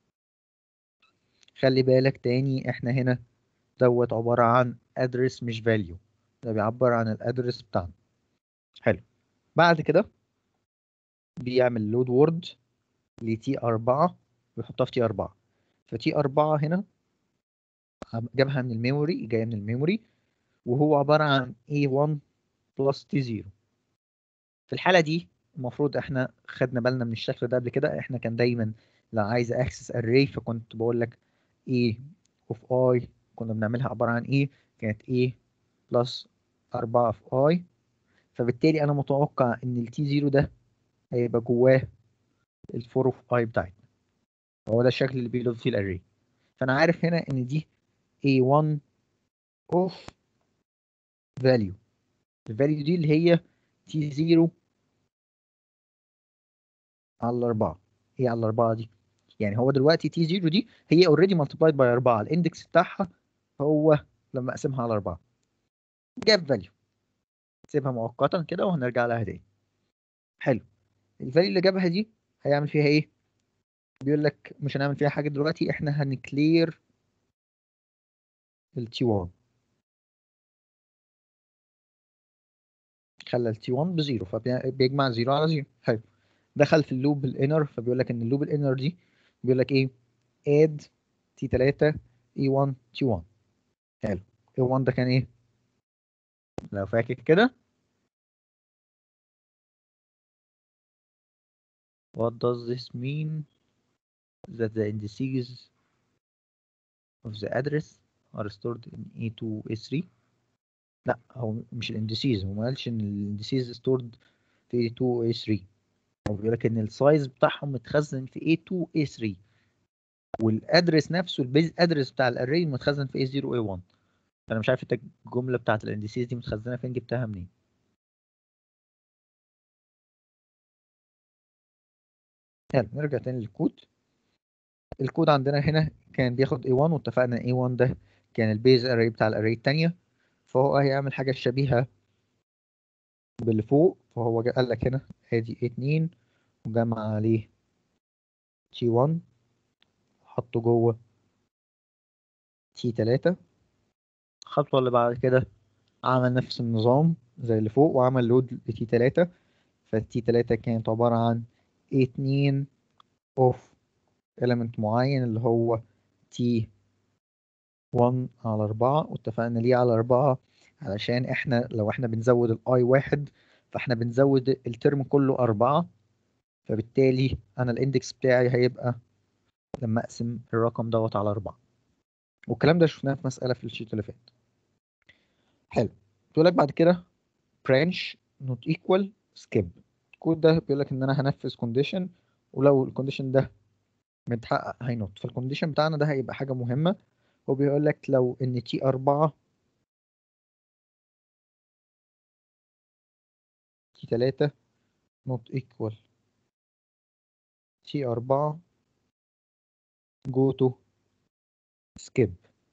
خلي بالك تاني احنا هنا دوت عبارة عن ادرس مش فاليو ده بيعبر عن الادرس بتاعنا حلو بعد كده بيعمل لود وورد ل t 4 ويحطها في تي 4 فتي 4 هنا جابها من الميموري جايه من الميموري وهو عباره عن A1 بلس تي 0 في الحاله دي المفروض احنا خدنا بالنا من الشكل ده قبل كده احنا كان دايما لو عايز اكسس اري فكنت بقول لك A of I كنا بنعملها عباره عن ايه كانت A بلس 4 في I فبالتالي انا متوقع ان التي 0 ده هيبقى جواه الفور اوف اي بتاعتنا هو ده الشكل اللي بيلود فيه الاري فانا عارف هنا ان دي A1 of value الفاليو دي اللي هي تي 0 على الأربعة ايه على الأربعة دي يعني هو دلوقتي تي 0 دي هي اوريدي مالتبلايد باي 4 الاندكس بتاعها هو لما اقسمها على 4 جاب فاليو سيبها مؤقتا كده وهنرجع لها تاني حلو الفاليو اللي جابها دي هيعمل فيها ايه بيقول لك مش هنعمل فيها حاجه دلوقتي احنا هنكلير التي 1 خلى التي 1 بزيرو فبيجمع زيرو على زيرو حلو دخل في اللوب الانر فبيقول لك ان اللوب الانر دي بيقول لك ايه اد تي 3 اي 1 تي 1 حلو اي 1 ده كان ايه لو فاكر كده What does this mean that the indices of the address are stored in A2 A3 لا هو مش الاندسيز هو ما قالش ان الاندسيز stored في A2 A3 هو بيقول لك ان السايز بتاعهم متخزن في A2 A3 والادرس نفسه البيز ادرس بتاع الاري متخزن في A0 A1 انا مش عارف انت الجمله بتاعت الاندسيز دي متخزنه فين جبتها منين يلا نرجع تاني للكود الكود عندنا هنا كان بياخد A1 واتفقنا A1 ده كان البيز اري بتاع الاري التانية فهو هيعمل حاجة شبيهة باللي فوق فهو جا- قال لك هنا ادي A2 وجمع عليه T1 حطه جوه T3 الخطوة اللي بعد كده عمل نفس النظام زي اللي فوق وعمل لود ل T3 فالتي 3 كانت عبارة عن A2 of element معين اللي هو T 1 على 4 واتفقنا ليه على 4 علشان احنا لو احنا بنزود الاي واحد فاحنا بنزود الترم كله 4 فبالتالي انا الاندكس بتاعي هيبقى لما اقسم الرقم دوت على 4 والكلام ده شفناه في مسألة في الشيت اللي فات حلو بيقول لك بعد كده branch not equal skip الكود ده بيقول لك ان انا هنفذ condition ولو الكونديشن ده متحقق هينط فالكونديشن بتاعنا ده هيبقى حاجة مهمة هو بيقول لك لو ان تي 4 تي 3 not equal تي 4 go to skip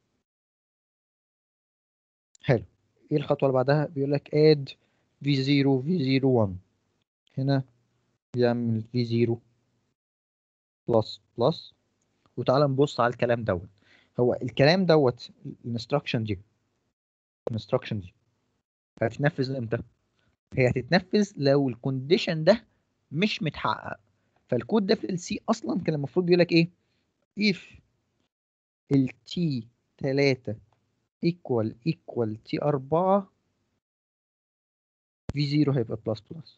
حلو ايه الخطوة اللي بعدها بيقول لك add v0 v0 1 هنا بيعمل v0 بلس بلس وتعالى نبص على الكلام دوت هو الكلام دوت الانستراكشن دي الانستراكشن دي هتتنفذ امتى هي هتتنفذ لو الكونديشن ده مش متحقق فالكود ده في السي اصلا كان المفروض بيقول لك ايه if ال t 3 equal equal t 4 v0 هيبقى بلس بلس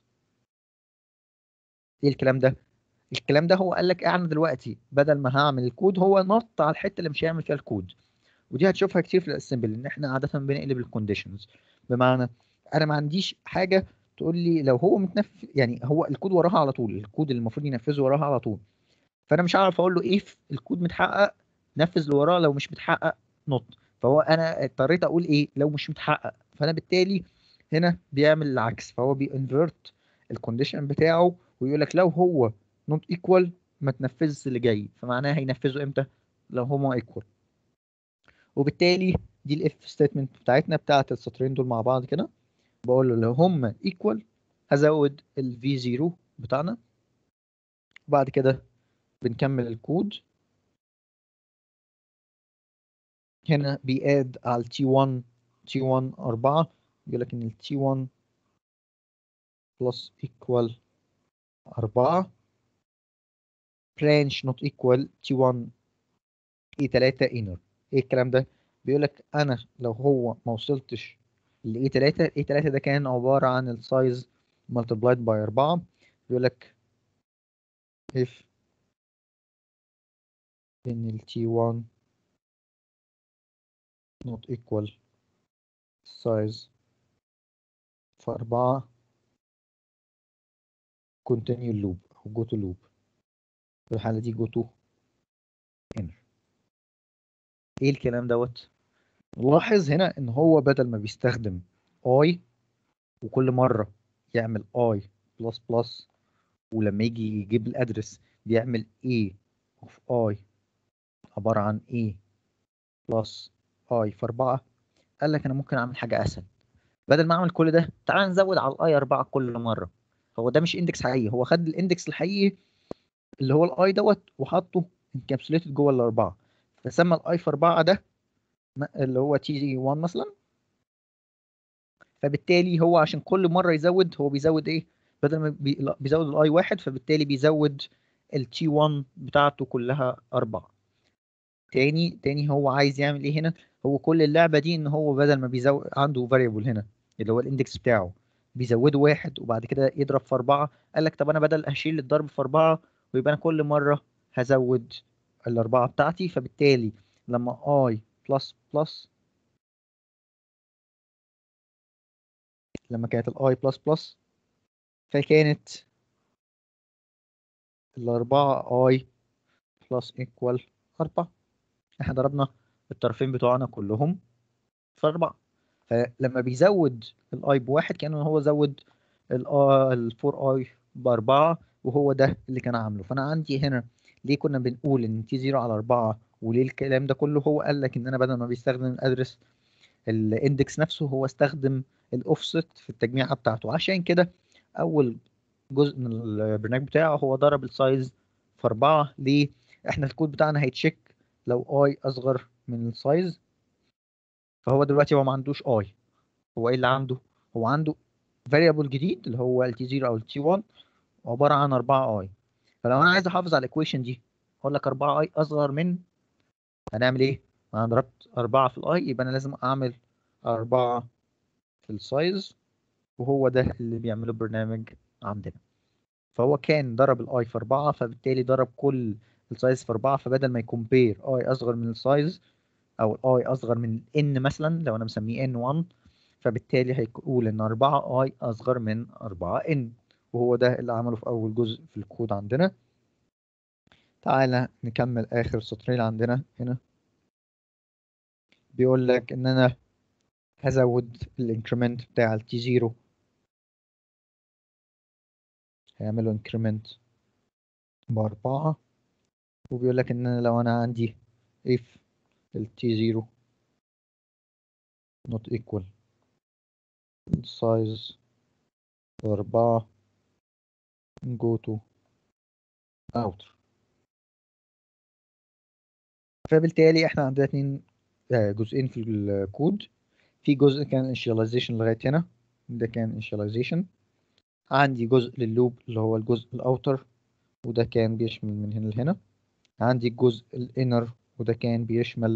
ايه الكلام ده الكلام ده هو قال لك انا دلوقتي بدل ما هعمل الكود هو نط على الحته اللي مش هيعمل فيها الكود ودي هتشوفها كتير في الاسمبل ان احنا عاده بنقلب الكونديشنز بمعنى انا ما عنديش حاجه تقول لي لو هو متنفذ يعني هو الكود وراها على طول الكود اللي المفروض ينفذه وراها على طول فانا مش هعرف اقول له ايه الكود متحقق نفذ اللي وراه لو مش متحقق نط فهو انا اضطريت اقول ايه لو مش متحقق فانا بالتالي هنا بيعمل العكس فهو بينفرت الكونديشن بتاعه ويقول لك لو هو نوت ايكوال ما تنفذش اللي جاي فمعناها هينفذه امتى لو هما ايكوال وبالتالي دي الاف ستيتمنت بتاعتنا بتاعت السطرين دول مع بعض كده بقول له لو هما ايكوال هزود الفي 0 بتاعنا وبعد كده بنكمل الكود هنا بياد على تي 1 تي 1 4 بيقول لك ان التي 1 بلس ايكوال 4 branch not equal T1 E3 inner ايه الكلام ده بيقول لك انا لو هو ما وصلتش ل E3 E3 ده كان عبارة عن السايز multiplied by 4 بيقول لك if ان ال T1 not equal size في 4 continue loop أو go to loop في الحالة دي go to inner ايه الكلام دوت نلاحظ هنا ان هو بدل ما بيستخدم i وكل مرة يعمل i plus plus ولما يجي يجيب الادرس بيعمل a of i عبارة عن a plus i في 4 قال لك انا ممكن اعمل حاجة اسهل بدل ما اعمل كل ده تعال نزود على الاي 4 كل مرة هو ده مش اندكس حقيقي هو خد الاندكس الحقيقي اللي هو الاي دوت وحطه انكابسوليتد جوه الاربعه فسمى الاي في 4 ده م- اللي هو تي 1 مثلا فبالتالي هو عشان كل مره يزود هو بيزود ايه بدل ما بي... لا، بيزود الاي واحد فبالتالي بيزود التي 1 بتاعته كلها أربعة تاني تاني هو عايز يعمل ايه هنا هو كل اللعبه دي ان هو بدل ما بيزود عنده فاريبل هنا اللي هو الاندكس بتاعه بيزوده واحد وبعد كده يضرب في أربعة قال لك طب أنا بدل أشيل الضرب في أربعة ويبقى أنا كل مرة هزود الأربعة بتاعتي فبالتالي لما I بلس بلس لما كانت ال I بلس بلس فكانت الأربعة I بلس equal أربعة احنا ضربنا الطرفين بتوعنا كلهم في أربعة فلما بيزود الاي بواحد كأنه هو زود الفور اي بأربعة وهو ده اللي كان عامله فأنا عندي هنا ليه كنا بنقول إن تي زيرو على أربعة وليه الكلام ده كله هو قال لك إن أنا بدل ما بيستخدم الأدرس الاندكس نفسه هو استخدم الأوفست في التجميعة بتاعته عشان كده أول جزء من البرنامج بتاعه هو ضرب السايز في أربعة ليه؟ إحنا الكود بتاعنا هيتشيك لو اي أصغر من السايز فهو دلوقتي هو ما عندوش اي هو ايه اللي عنده هو عنده variable جديد اللي هو ال t0 او ال t1 عباره عن 4 اي فلو انا عايز احافظ على الايكويشن دي اقول لك 4 اي اصغر من هنعمل ايه انا ضربت 4 في الاي يبقى انا لازم اعمل 4 في السايز وهو ده اللي بيعمله البرنامج عندنا فهو كان ضرب الاي في 4 فبالتالي ضرب كل السايز في 4 فبدل ما يكمبير اي اصغر من السايز او الاي اصغر من ان مثلا لو انا مسميه ان 1 فبالتالي هيقول ان 4 اي اصغر من 4 ان وهو ده اللي عمله في اول جزء في الكود عندنا تعالى نكمل اخر سطرين عندنا هنا بيقول لك ان انا هزود الانكريمنت بتاع التي 0 هيعمله انكريمنت بأربعة وبيقول لك ان انا لو انا عندي if ال t0 not equal size أربعة go to outer فبالتالي احنا عندنا اتنين آه، جزئين في الكود في جزء كان initialization لغاية هنا ده كان initialization عندي جزء لللوب اللي هو الجزء الأوتر وده كان بيشمل من هنا لهنا عندي الجزء الانر وده كان بيشمل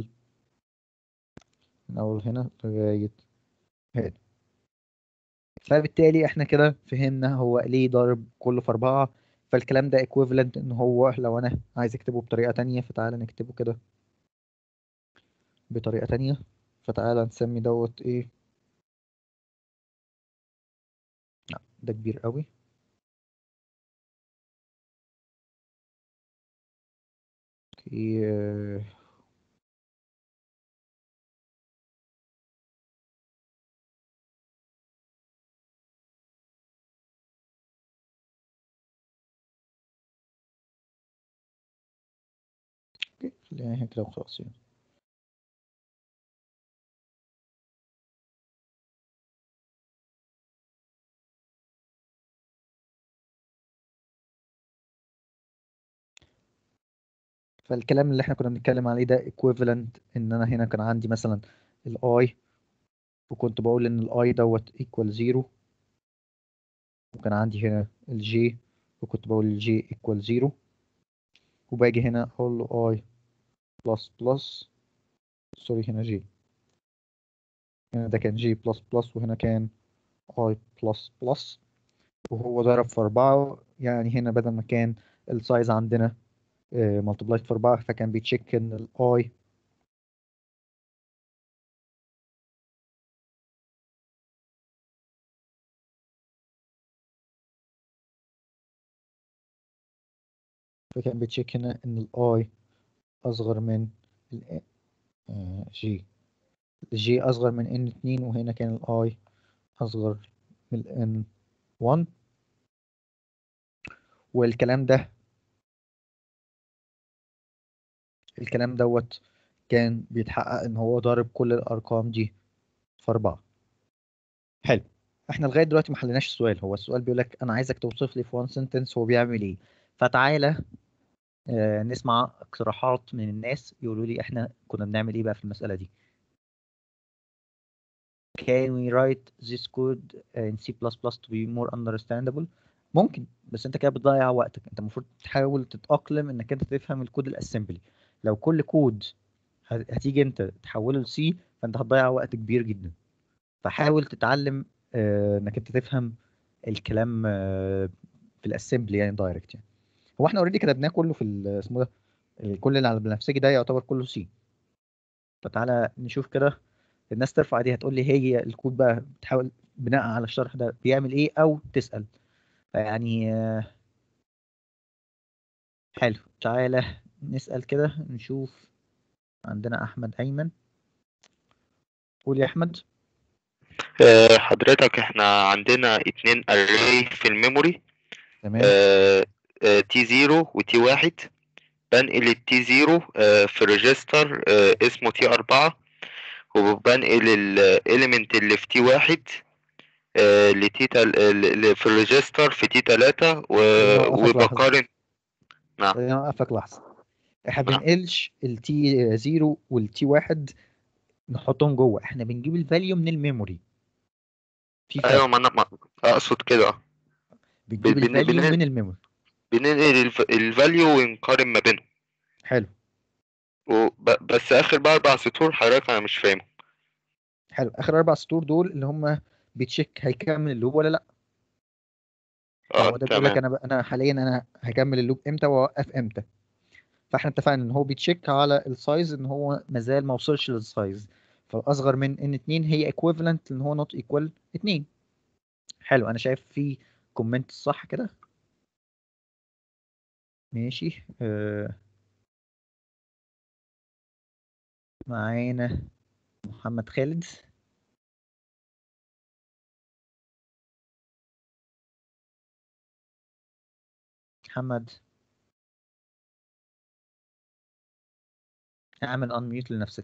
من أول هنا لغاية هنا فبالتالي احنا كده فهمنا هو ليه ضارب كله في أربعة فالكلام ده equivalent إن هو لو أنا عايز أكتبه بطريقة تانية فتعالى نكتبه كده بطريقة تانية فتعالى نسمي دوت إيه لا ده كبير قوي اوكي آه، اوكي خلينا هنا كده وخلاص يعني فالكلام اللي احنا كنا بنتكلم عليه ده equivalent ان انا هنا كان عندي مثلا ال i وكنت بقول ان ال i دوت equal 0 وكان عندي هنا ال j وكنت بقول ال j equal 0 وباجي هنا اقول له اي بلس بلس سوري هنا جي هنا ده كان جي بلس بلس وهنا كان اي بلس بلس وهو ضرب في أربعة يعني هنا بدل ما كان السايز عندنا ملتبلايد في أربعة فكان بيتشيك إن الأي فكان بيتشيك هنا إن الأي أصغر من ال جي الجي أصغر من إن اتنين وهنا كان الأي أصغر من الإن 1 والكلام ده الكلام دوت كان بيتحقق ان هو ضارب كل الارقام دي في اربعة حلو احنا لغايه دلوقتي ما حليناش السؤال هو السؤال بيقول لك انا عايزك توصف لي في وان سنتنس هو بيعمل ايه فتعالى آه نسمع اقتراحات من الناس يقولوا لي احنا كنا بنعمل ايه بقى في المساله دي Can we write this code in C++ to be more understandable ممكن بس انت كده بتضيع وقتك انت المفروض تحاول تتأقلم انك انت تفهم الكود الاسمبلي لو كل كود هتيجي انت تحوله لسي فانت هتضيع وقت كبير جدا فحاول تتعلم اه انك انت تفهم الكلام اه في الاسمبلي يعني دايركت يعني هو احنا اوريدي كتبناه كله في اسمه ده كل اللي على البنفسجي ده يعتبر كله سي فتعالى نشوف كده الناس ترفع ايديها تقول لي هي الكود بقى بتحاول بناء على الشرح ده بيعمل ايه او تسال فيعني حلو تعالى نسال كده نشوف عندنا احمد ايمن قول يا احمد آه، حضرتك احنا عندنا اتنين array في الميموري تمام تي زيرو وتي واحد بنقل التي زيرو في ريجستر اسمه تي أربعة وبنقل الاليمنت اللي في تي واحد آه، لتي تل... ل- في الريجستر في تي تلاتة و... نوقفك لحظة. وبقارن نعم خليني اوقفك لحظه احنا نعم. بنقلش التي 0 والتي 1 نحطهم جوه احنا بنجيب الفاليو من الميموري في فرق ايوه ما انا ما اقصد كده بنجيب بن- الفاليو بن- من الميموري بننقل الفاليو ونقارن ما بينهم حلو وب... بس اخر بقى اربع سطور حضرتك انا مش فاهمه حلو اخر اربع سطور دول اللي هم بيتشيك هيكمل اللوب ولا لا اه هو ده بيقول لك تمام انا ب... انا حاليا انا هكمل اللوب امتى واوقف امتى فاحنا اتفقنا ان هو بيتشيك على السايز ان هو مازال ما وصلش للسايز فالاصغر من ان 2 هي ايكويفالنت ان هو نوت ايكوال 2 حلو انا شايف في كومنت صح كده ماشي آه. معانا محمد خالد محمد اعمل انميوت لنفسك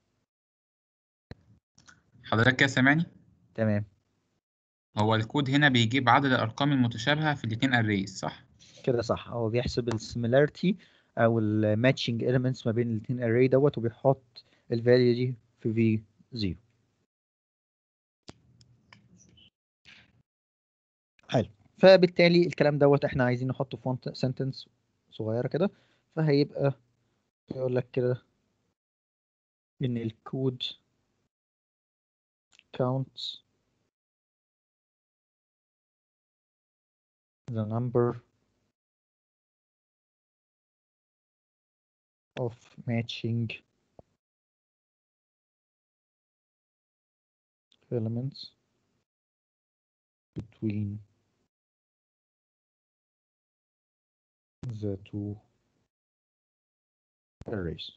حضرتك كده سامعني تمام هو الكود هنا بيجيب عدد الأرقام المتشابهة في الاتنين arrays صح؟ كده صح هو بيحسب السيميلاريتي او الماتشنج elements ما بين الاثنين array دوت وبيحط الفاليو دي في في 0 حلو فبالتالي الكلام دوت احنا عايزين نحطه في one sentence صغيره كده فهيبقى يقول لك كده ان الكود counts the number of matching elements between the two arrays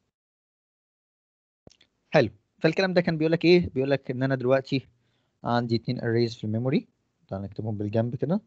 حلو فالكلام ده كان بيقول لك ايه بيقول لك ان انا دلوقتي عندي اتنين arrays في الميموري تعال نكتبهم بالجنب كده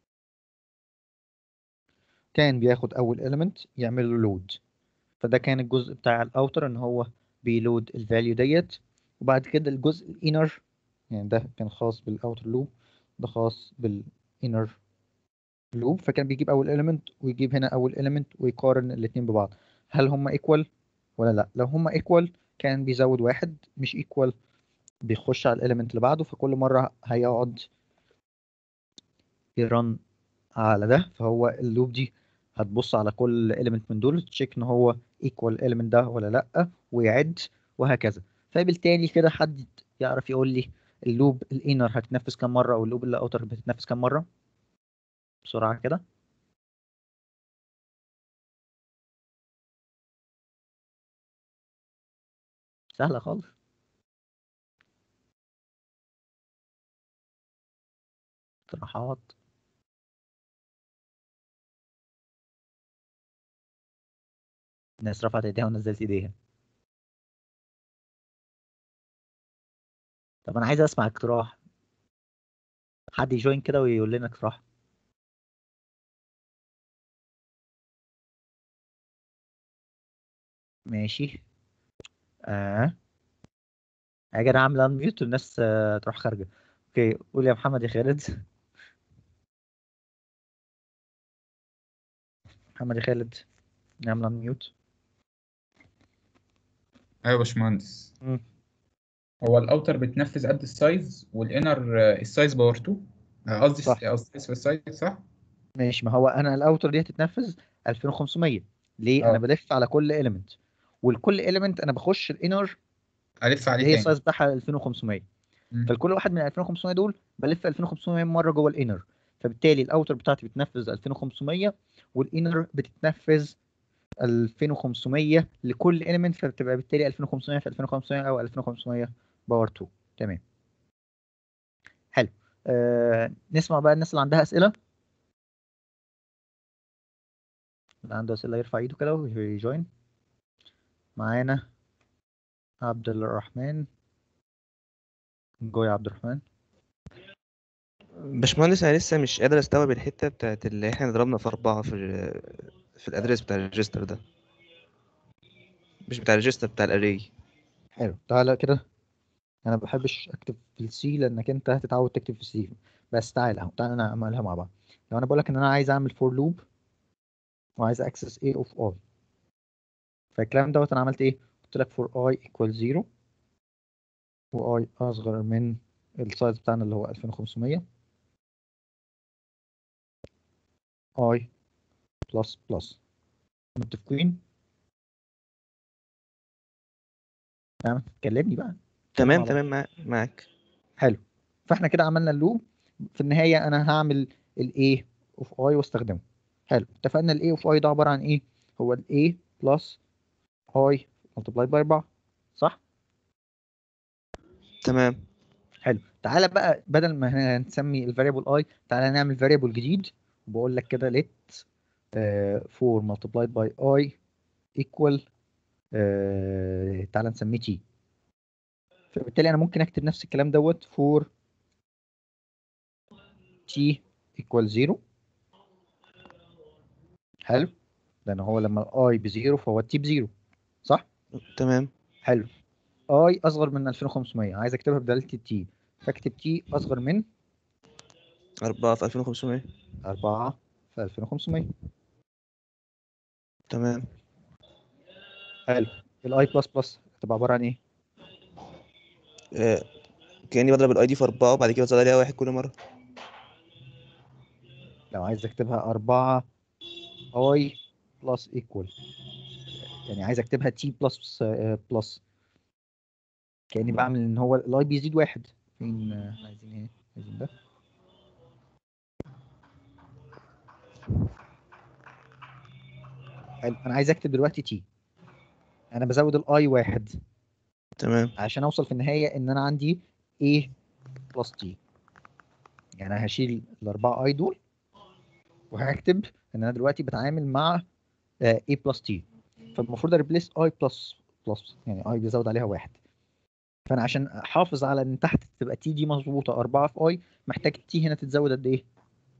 كان بياخد اول element يعمل له لود فده كان الجزء بتاع الاوتر ان هو بيلود الفاليو ديت وبعد كده الجزء الانر يعني ده كان خاص بالاوتر لوب ده خاص بالانر لوب فكان بيجيب اول element ويجيب هنا اول element ويقارن الاتنين ببعض هل هم equal ولا لا لو هم equal كان بيزود واحد مش equal بيخش على الاليمنت اللي بعده فكل مرة هيقعد يرن على ده فهو اللوب دي هتبص على كل element من دول تشيك ان هو equal element ده ولا لا ويعد وهكذا فبالتالي كده حد يعرف يقول لي اللوب الانر هتتنفذ كام مره او اللوب الاوتر بتتنفذ كام مره بسرعه كده سهله خالص اقتراحات الناس رفعت ايديها ونزلت ايديها طب انا عايز اسمع اقتراح حد يجوين كده ويقول لنا اقتراح ماشي اه يا جدع عامل انميوت والناس آه، تروح خارجه اوكي قول يا محمد يا خالد محمد يا خالد نعمل انميوت ايوه يا باشمهندس مم. هو الاوتر بتنفذ قد السايز والانر آه، السايز باور 2 آه، قصدي صح. قصدي في السايز صح؟ ماشي ما هو انا الاوتر دي هتتنفذ 2500 ليه اه. انا بلف على كل element والكل element انا بخش الانر الف عليه اللي هي تاني السايز بتاعها 2500 مم. فالكل واحد من ال 2500 دول بلف 2500 مره جوه الانر فبالتالي الاوتر بتاعتي بتنفذ 2500 والانر بتتنفذ 2500 لكل element فبتبقى بالتالي 2500 في 2500 او 2500 باور 2 تمام حلو آه نسمع بقى الناس اللي عندها اسئله اللي عنده اسئله يرفع ايده كده ويجوين معانا عبد الرحمن جو يا عبد الرحمن باشمهندس انا لسه مش قادر استوعب الحته بتاعت اللي احنا ضربنا في اربعه في ال في الادرس بتاع الريجستر ده مش بتاع الريجستر بتاع الاري حلو تعالى كده انا ما بحبش اكتب في السي لانك انت هتتعود تكتب في السي بس تعالى اهو تعالى نعملها مع بعض لو انا بقول لك ان انا عايز اعمل فور لوب وعايز اكسس a اوف i فالكلام دوت انا عملت ايه قلت لك for i equal 0 و i اصغر من السايز بتاعنا اللي هو 2500 i بلس بلس متفقين تمام كلمني بقى تمام مع بعض. تمام مع- معاك حلو فاحنا كده عملنا اللوب في النهايه انا هعمل الاي اوف اي واستخدمه حلو اتفقنا الاي اوف اي ده عباره عن ايه هو الاي بلس اي ملتبلاي باي 4 صح تمام حلو تعالى بقى بدل ما هن- نسمي الفاريبل اي تعالى نعمل فاريبل جديد وبقول لك كده let uh, 4 multiplied by i equal uh, تعالى نسميه t فبالتالي انا ممكن اكتب نفس الكلام دوت for t equal 0 حلو لان هو لما i بزيرو فهو t بزيرو صح تمام حلو i اصغر من 2500 عايز اكتبها بدالة t فاكتب t اصغر من أربعة في 2500 4 في 2500 تمام حلو الاي بلس بلس هتبقى عباره عن ايه آه، كأني بضرب الاي دي في أربعة وبعد كده بزود عليها واحد كل مرة لو عايز اكتبها 4 i بلس ايكوال يعني عايز اكتبها t بلس بلس كاني بعمل ان هو الاي بيزيد واحد فين آه، عايزين ايه عايزين ده حلو انا عايز اكتب دلوقتي t انا بزود الاي واحد تمام عشان اوصل في النهايه ان انا عندي a بلس t يعني انا هشيل الاربعه اي دول وهكتب ان انا دلوقتي بتعامل مع آه، a بلس t فالمفروض اريبليس i بلس بلس يعني i بيزود عليها واحد فانا عشان احافظ على ان تحت تبقى t دي مظبوطه 4 في i محتاج t هنا تتزود قد ايه؟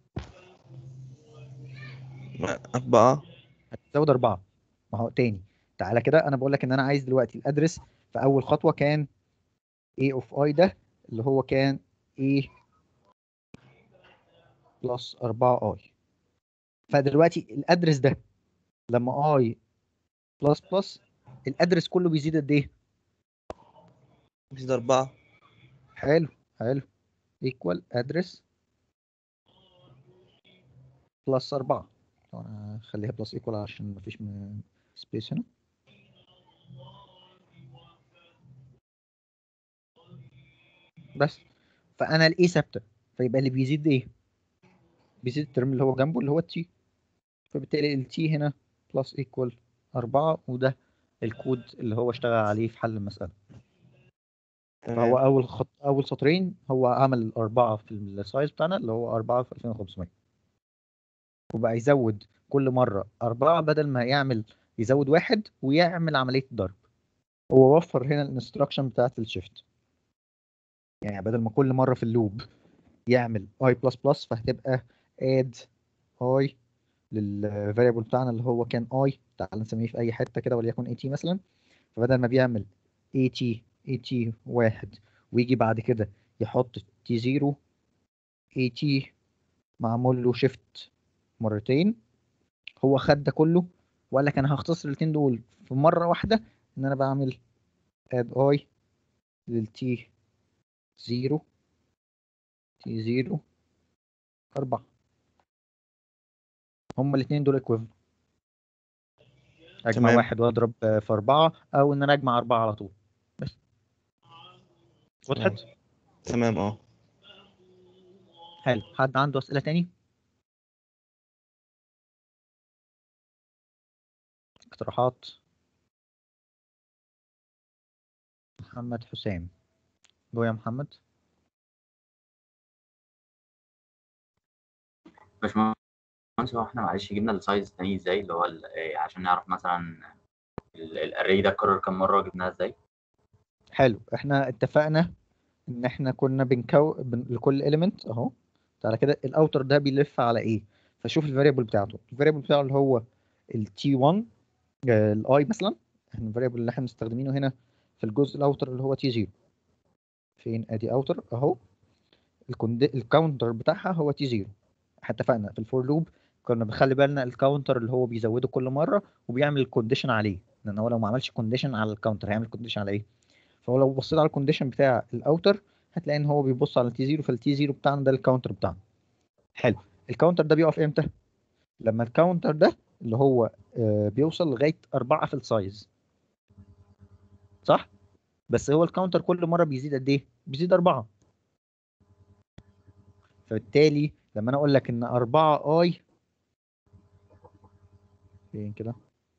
أربعة هتزود 4 ما هو تاني تعالى كده انا بقول لك ان انا عايز دلوقتي الادرس في اول خطوه كان a اوف i ده اللي هو كان a بلس 4 i فدلوقتي الادرس ده لما i بلس بلس الادرس كله بيزيد قد ايه؟ بيزيد أربعة حلو حلو equal address plus 4 لو انا اخليها بلس ايكوال عشان مفيش سبيس هنا بس فانا الاي ثابته فيبقى اللي بيزيد ايه بيزيد الترم اللي هو جنبه اللي هو التي فبالتالي التي هنا بلس ايكوال أربعة وده الكود اللي هو اشتغل عليه في حل المسألة فهو تمام أول خط أول سطرين هو عمل أربعة في السايز بتاعنا اللي هو أربعة في 2500 وبقى يزود كل مرة أربعة بدل ما يعمل يزود واحد ويعمل عملية ضرب هو وفر هنا الانستراكشن بتاعت الشيفت يعني بدل ما كل مرة في اللوب يعمل i بلس بلس فهتبقى add i للفاريبل بتاعنا اللي هو كان i تعال نسميه في اي حته كده وليكن at مثلا فبدل ما بيعمل at at واحد ويجي بعد كده يحط t0 at معمول له شيفت مرتين هو خد ده كله وقال لك انا هختصر الاتنين دول في مره واحده ان انا بعمل add i للt 0 t 0 4 هما الاثنين دول equivalent اجمع تمام. واحد واضرب آه، في اربعة او ان انا اجمع اربعة على طول بس وضحت تمام اه حلو حد عنده اسئلة تاني اقتراحات محمد حسام جو يا محمد باشمهندس هو احنا معلش جبنا السايز تاني ازاي اللي هو ال- إيه، عشان نعرف مثلا الاري ده اتكرر كام مره جبناها ازاي حلو احنا اتفقنا ان احنا كنا بنكو بن... لكل element اهو تعالى كده الاوتر ده بيلف على ايه فشوف الفاريبل بتاعته الفاريبل بتاعه اللي هو ال t1 الاي مثلا احنا الفاريبل اللي احنا مستخدمينه هنا في الجزء الاوتر اللي هو t0 فين ادي اوتر اهو الكوند... الكاونتر بتاعها هو t0 احنا اتفقنا في الفور لوب كنا بنخلي بالنا الكاونتر اللي هو بيزوده كل مره وبيعمل الكونديشن عليه لان هو لو ما عملش كونديشن على الكاونتر هيعمل كونديشن على ايه فهو لو بصيت على الكونديشن بتاع الاوتر هتلاقي ان هو بيبص على التي 0 فالتي 0 بتاعنا ده الكاونتر بتاعنا حلو الكاونتر ده بيقف امتى لما الكاونتر ده اللي هو آه، بيوصل لغايه أربعة في السايز صح بس هو الكاونتر كل مره بيزيد قد ايه بيزيد أربعة فبالتالي لما انا اقول لك ان 4 اي فين كده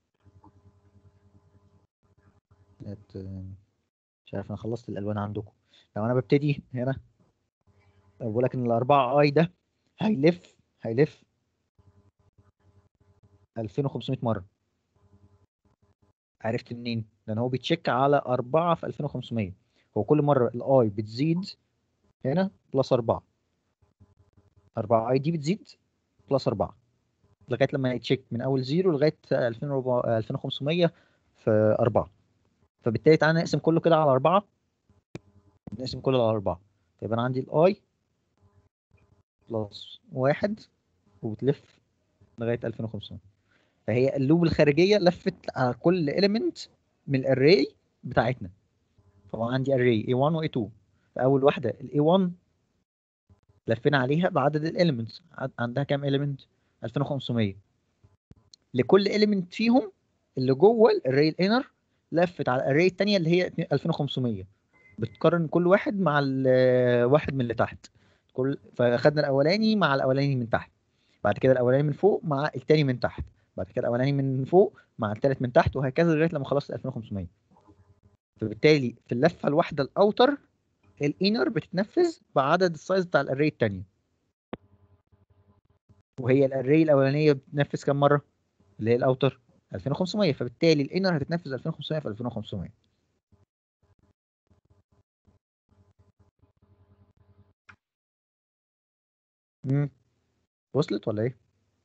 كانت، آه، مش عارف انا خلصت الالوان عندكم لو انا ببتدي هنا بقول لك ان الأربعة اي ده هيلف هيلف 2500 مرة عرفت منين؟ لأن هو بيتشيك على أربعة في 2500 هو كل مرة الأي بتزيد هنا بلس أربعة أربعة أي دي بتزيد بلس أربعة لغاية لما يتشيك من أول زيرو لغاية 2400 2500 في أربعة فبالتالي تعالى نقسم كله كده على أربعة نقسم كله على أربعة يبقى أنا عندي الأي بلس واحد وبتلف لغاية 2500 فهي اللوب الخارجية لفت على كل element من الاري بتاعتنا فهو عندي array A1 و A2 فأول واحدة ال A1 لفينا عليها بعدد الاليمنتس عندها كام element 2500 لكل element فيهم اللي جوه الاري الانر لفت على الاري الثانيه اللي هي 2500 بتقارن كل واحد مع ال- واحد من اللي تحت كل فاخدنا الاولاني مع الاولاني من تحت بعد كده الاولاني من فوق مع الثاني من تحت بعد كده الاولاني من فوق مع الثالث من تحت وهكذا لغايه لما خلصت 2500 فبالتالي في اللفه الواحده الاوتر الانر بتتنفذ بعدد السايز بتاع الاري الثانيه وهي الاري الاولانيه بتتنفذ كام مره اللي هي الاوتر 2500 فبالتالي الانر هتتنفذ 2500 في 2500 امم وصلت ولا ايه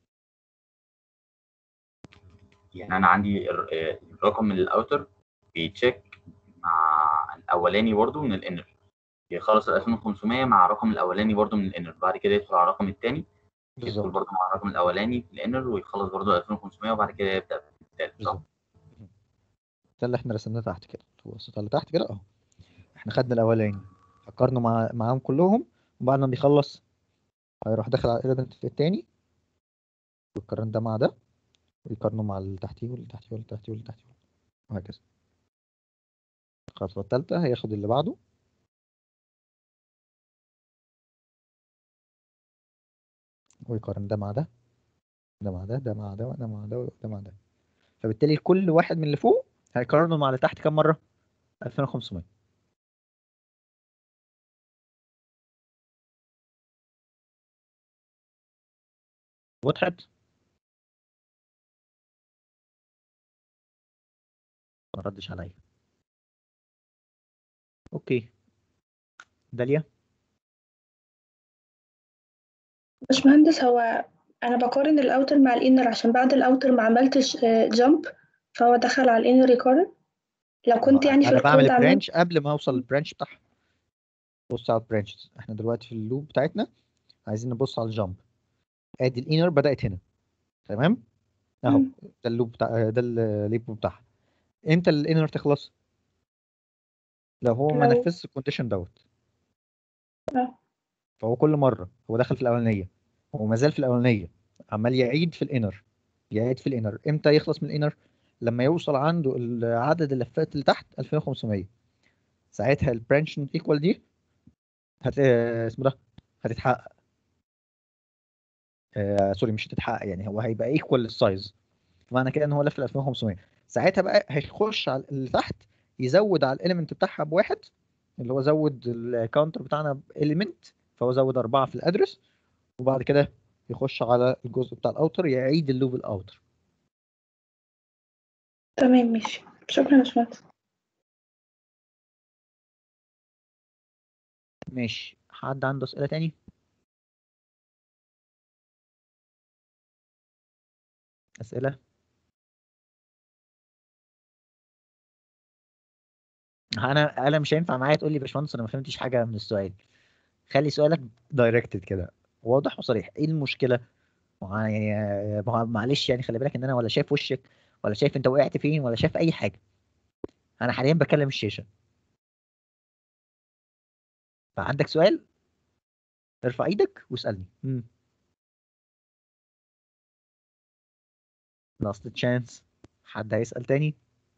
يعني انا عندي الر- آه، الرقم من الاوتر بيتشيك مع الاولاني برضو من الانر يخلص ال 2500 مع الرقم الاولاني برضو من الانر بعد كده يدخل على الرقم الثاني يدخل بالظبط برضو مع الرقم الاولاني في الانر ويخلص برضو ال 2500 وبعد كده يبدا في الثالث صح؟ بالظبط ده اللي احنا رسمناه تحت كده بصيت على تحت كده اهو احنا خدنا الاولاني فكرنا مع معاهم كلهم وبعد ما بيخلص هيروح داخل على الايلمنت التاني ويقارن ده مع ده ويقارنه مع اللي تحتيه واللي تحتيه واللي تحتيه واللي تحتيه وهكذا الخطوة التالتة هياخد اللي بعده ويقارن ده مع ده ده مع ده ده مع ده ده مع ده ده مع ده فبالتالي كل واحد من اللي فوق هيقارنه مع اللي تحت كام مرة؟ 2500 وضحت؟ ما ردش عليا اوكي داليا باشمهندس هو انا بقارن الاوتر مع الانر عشان بعد الاوتر ما عملتش جامب فهو دخل على الانر يقارن لو كنت يعني في انا بعمل الكود عملت البرانش قبل ما اوصل للبرانش بتاعها بص على البرانشز احنا دلوقتي في اللوب بتاعتنا عايزين نبص على الجامب ادي الانر بدأت هنا تمام اهو مم. ده اللوب بتاع ده الليب بتاعها امتى الانر تخلص لو هو ما لو- نفذش الكونديشن دوت اه فهو كل مره هو دخل في الاولانيه هو ما زال في الاولانيه عمال يعيد في الانر يعيد في الانر امتى يخلص من الانر لما يوصل عنده ال- عدد اللفات اللي تحت 2500 ساعتها البرانش ايكوال دي هت آه، اسمه ده هتتحقق آه سوري مش هتتحقق يعني هو هيبقى ايكوال للسايز فمعنى كده ان هو لف ال 2500 ساعتها بقى هيخش على اللي تحت يزود على الاليمنت بتاعها بواحد اللي هو زود الكاونتر بتاعنا باليمنت فهو زود أربعة في الأدرس وبعد كده يخش على الجزء بتاع الأوتر يعيد اللوب الأوتر تمام ماشي شكرا يا باشمهندس ماشي حد عنده أسئلة تاني؟ أسئلة؟ أنا أنا مش هينفع معايا تقول لي يا باشمهندس أنا ما فهمتش حاجة من السؤال خلي سؤالك دايركتد كده واضح وصريح إيه المشكلة؟ ما هو يعني ما هو معلش يعني خلي بالك إن أنا ولا شايف وشك ولا شايف أنت وقعت فين ولا شايف أي حاجة أنا حاليا بكلم الشاشة فعندك سؤال ارفع ايدك واسألني مم. last chance حد هيسأل تاني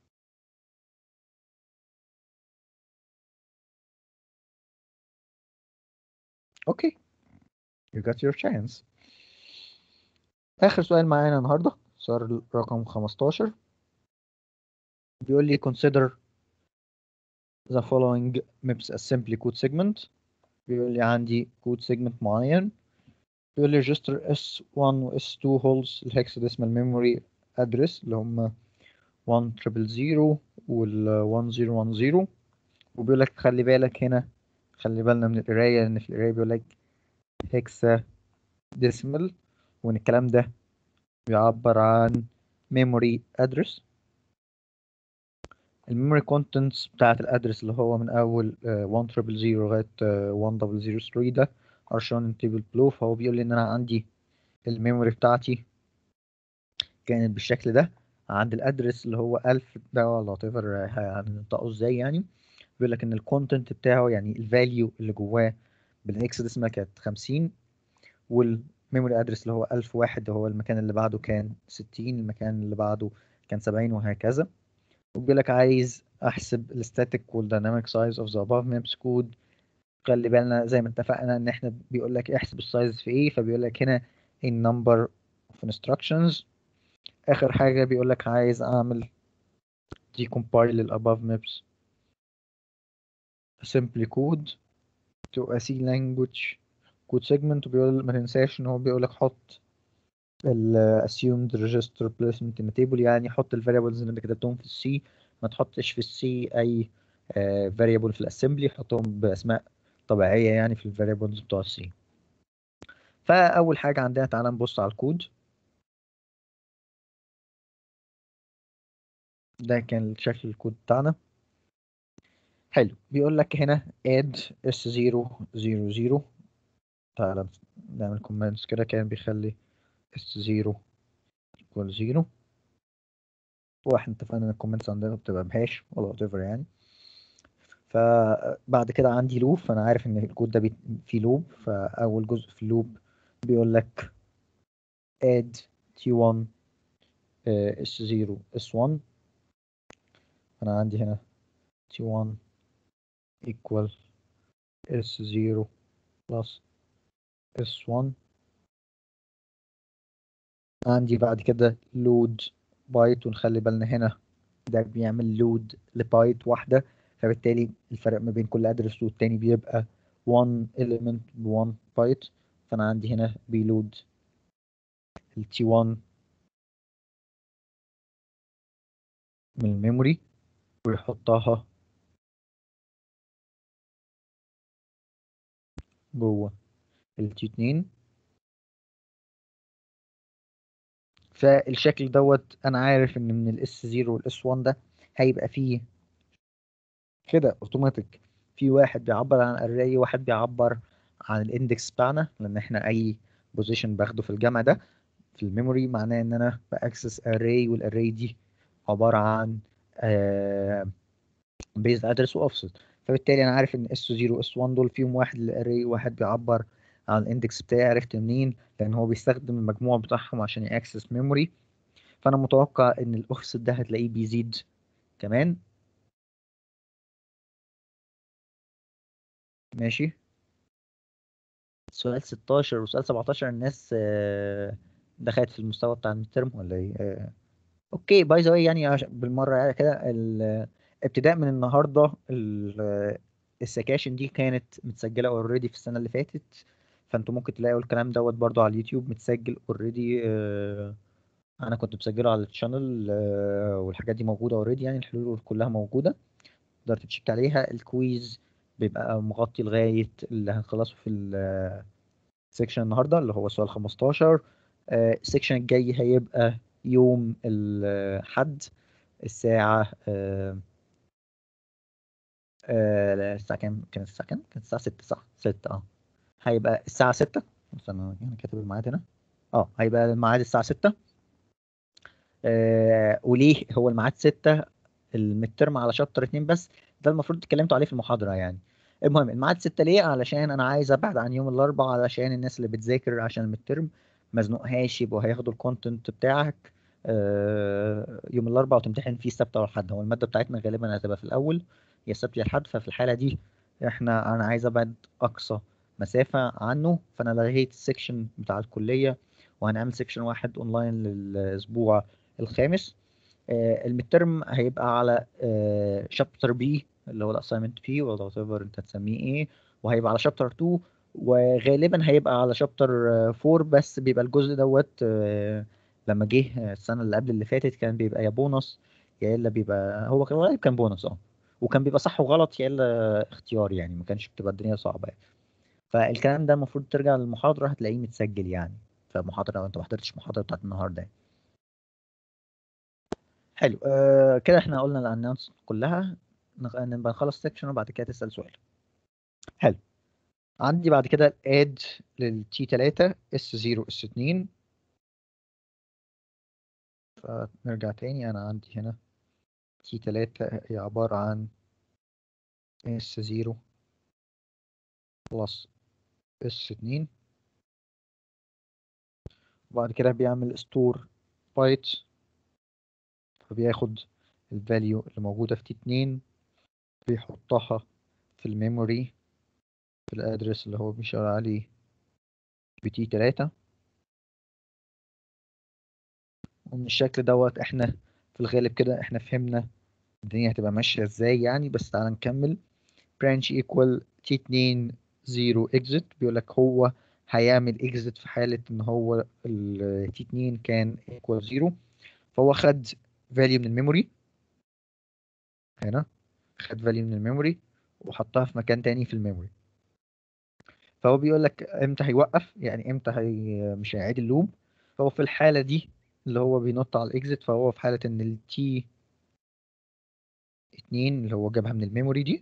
اوكي you got your chance آخر سؤال معانا النهاردة سؤال رقم 15 بيقول لي consider the following maps as simply code segment بيقول لي عندي code segment معين بيقول لي register S1 و S2 holds الهكساديسمال memory address اللي هم 1000 وال 1010 وبيقول لك خلي بالك هنا خلي بالنا من القراية لأن في القراية بيقول لك هكسا ديسمال وإن الكلام ده بيعبر عن memory address الميموري كونتنتس بتاعة الأدرس اللي هو من أول آه، 1000 لغاية آه، 1003 ده are shown in table below فهو بيقول لي إن أنا عندي الميموري بتاعتي كانت بالشكل ده عند الأدرس اللي هو 1000 ده ولا whatever آه، هننطقه إزاي يعني بيقول لك إن الكونتنت بتاعه يعني الفاليو اللي جواه بالإكس ديسمال كانت 50 والميموري أدرس اللي هو 1001 هو المكان اللي بعده كان 60 المكان اللي بعده كان 70 وهكذا وبيقول لك عايز احسب الستاتيك والديناميك سايز اوف ذا above maps كود خلي بالنا زي ما اتفقنا ان احنا بيقول لك احسب السايز في ايه فبيقول لك هنا in number of instructions اخر حاجه بيقول لك عايز اعمل decompile لل above maps simply code to a C language code segment وبيقول ما تنساش ان هو بيقول لك حط ال assumed register placement in a table يعني حط ال variables اللي انت كتبتهم في السي ما تحطش في السي اي آه، variable في الاسمبلي حطهم باسماء طبيعيه يعني في ال variables بتوع السي فاول حاجه عندنا تعالى نبص على الكود ده كان شكل الكود بتاعنا حلو بيقول لك هنا add s000 تعالى نعمل كومنتس كده كان بيخلي s0 equal 0 واحنا اتفقنا ان الكومنتس عندنا بتبقى بهاش ولا whatever يعني فبعد كده عندي لوب فانا عارف ان الكود ده بي- فيه لوب فاول جزء في اللوب بيقول لك add T1 آه، S0 S1 أنا عندي هنا T1 equal S0 plus S1 عندي بعد كده لود بايت ونخلي بالنا هنا ده بيعمل لود لبايت واحدة فبالتالي الفرق ما بين كل ادرس والتاني بيبقى 1 element ب 1 بايت فأنا عندي هنا بيلود ال T1 من الميموري ويحطها جوه ال T2 فالشكل دوت انا عارف ان من الاس 0 والاس 1 ده هيبقى فيه كده اوتوماتيك في واحد بيعبر عن الاري واحد بيعبر عن الاندكس بتاعنا لان احنا اي بوزيشن باخده في الجامع ده في الميموري معناه ان انا باكسس اري والاري دي عباره عن بيز ادرس واوفست فبالتالي انا عارف ان اس 0 واس 1 دول فيهم واحد للاري واحد بيعبر عن الاندكس بتاعي عرفت منين لان هو بيستخدم المجموع بتاعهم عشان ياكسس ميموري فانا متوقع ان الاوفست ده هتلاقيه بيزيد كمان ماشي سؤال 16 وسؤال 17 الناس آه، دخلت في المستوى بتاع الترم ولا ايه آه، اوكي باي ذا واي يعني عش- بالمره يعني كده ال- ابتداء من النهارده ال- السكاشن دي كانت متسجله اوريدي في السنه اللي فاتت فانتوا ممكن تلاقوا الكلام دوت برضو على اليوتيوب متسجل اوريدي انا كنت مسجله على الشانل آه، والحاجات دي موجوده اوريدي يعني الحلول كلها موجوده تقدر تشيك عليها الكويز بيبقى مغطي لغايه اللي هنخلصه في السكشن النهارده اللي هو سؤال 15 آه، السكشن الجاي هيبقى يوم الحد الساعة آه، آه، الساعة كام؟ كانت الساعة كام؟ كانت الساعة 6 صح؟ 6 اه هيبقى الساعة 6 بس أنا يعني كاتب الميعاد هنا اه هيبقى الميعاد الساعة 6 آه وليه هو الميعاد 6 المترم على شابتر 2 بس ده المفروض اتكلمتوا عليه في المحاضرة يعني المهم الميعاد 6 ليه؟ علشان أنا عايز أبعد عن يوم الأربعاء علشان الناس اللي بتذاكر عشان المترم مزنوقهاش يبقوا هياخدوا الكونتنت بتاعك آه، يوم الأربعاء وتمتحن فيه السبت أو الأحد هو المادة بتاعتنا غالبا هتبقى في الأول يا السبت يا الأحد ففي الحالة دي احنا أنا عايز أبعد أقصى مسافة عنه فأنا لغيت السكشن بتاع الكلية وهنعمل سكشن واحد أونلاين للأسبوع الخامس آه، المترم هيبقى على شابتر بي اللي هو الاساينمنت بي ولا وات ايفر انت تسميه ايه وهيبقى على شابتر 2 وغالبا هيبقى على شابتر 4 بس بيبقى الجزء دوت آه، لما جه السنه اللي قبل اللي فاتت كان بيبقى يا بونص يا الا بيبقى هو كان غالبا كان بونص اه وكان بيبقى صح وغلط يا الا اختيار يعني ما كانش بتبقى الدنيا صعبه يعني فالكلام ده المفروض ترجع للمحاضره هتلاقيه متسجل يعني فمحاضره لو انت ما حضرتش المحاضره بتاعت النهارده يعني. حلو آه كده احنا قلنا الانونس كلها نخ- نبقى نخلص سيكشن وبعد كده تسأل سؤال حلو عندي بعد كده الاد للتي 3 اس 0 اس 2 فنرجع تاني انا عندي هنا تي 3 هي عبارة عن اس 0 بلس اس 2 وبعد كده بيعمل ستور بايت فبياخد الفاليو اللي موجودة في تي 2 بيحطها في الميموري في الادرس اللي هو بيشاور عليه بتي 3 ومن الشكل دوت احنا في الغالب كده احنا فهمنا الدنيا هتبقى ماشية ازاي يعني بس تعالى نكمل branch equal t2 0 exit بيقول لك هو هيعمل exit في حالة ان هو ال t2 كان equal 0 فهو خد value من الميموري هنا خد value من الميموري وحطها في مكان تاني في الميموري فهو بيقول لك امتى هيوقف يعني امتى هي مش هيعيد اللوب فهو في الحالة دي اللي هو بينط على الاكزit فهو في حالة ان ال t 2 اللي هو جابها من الميموري دي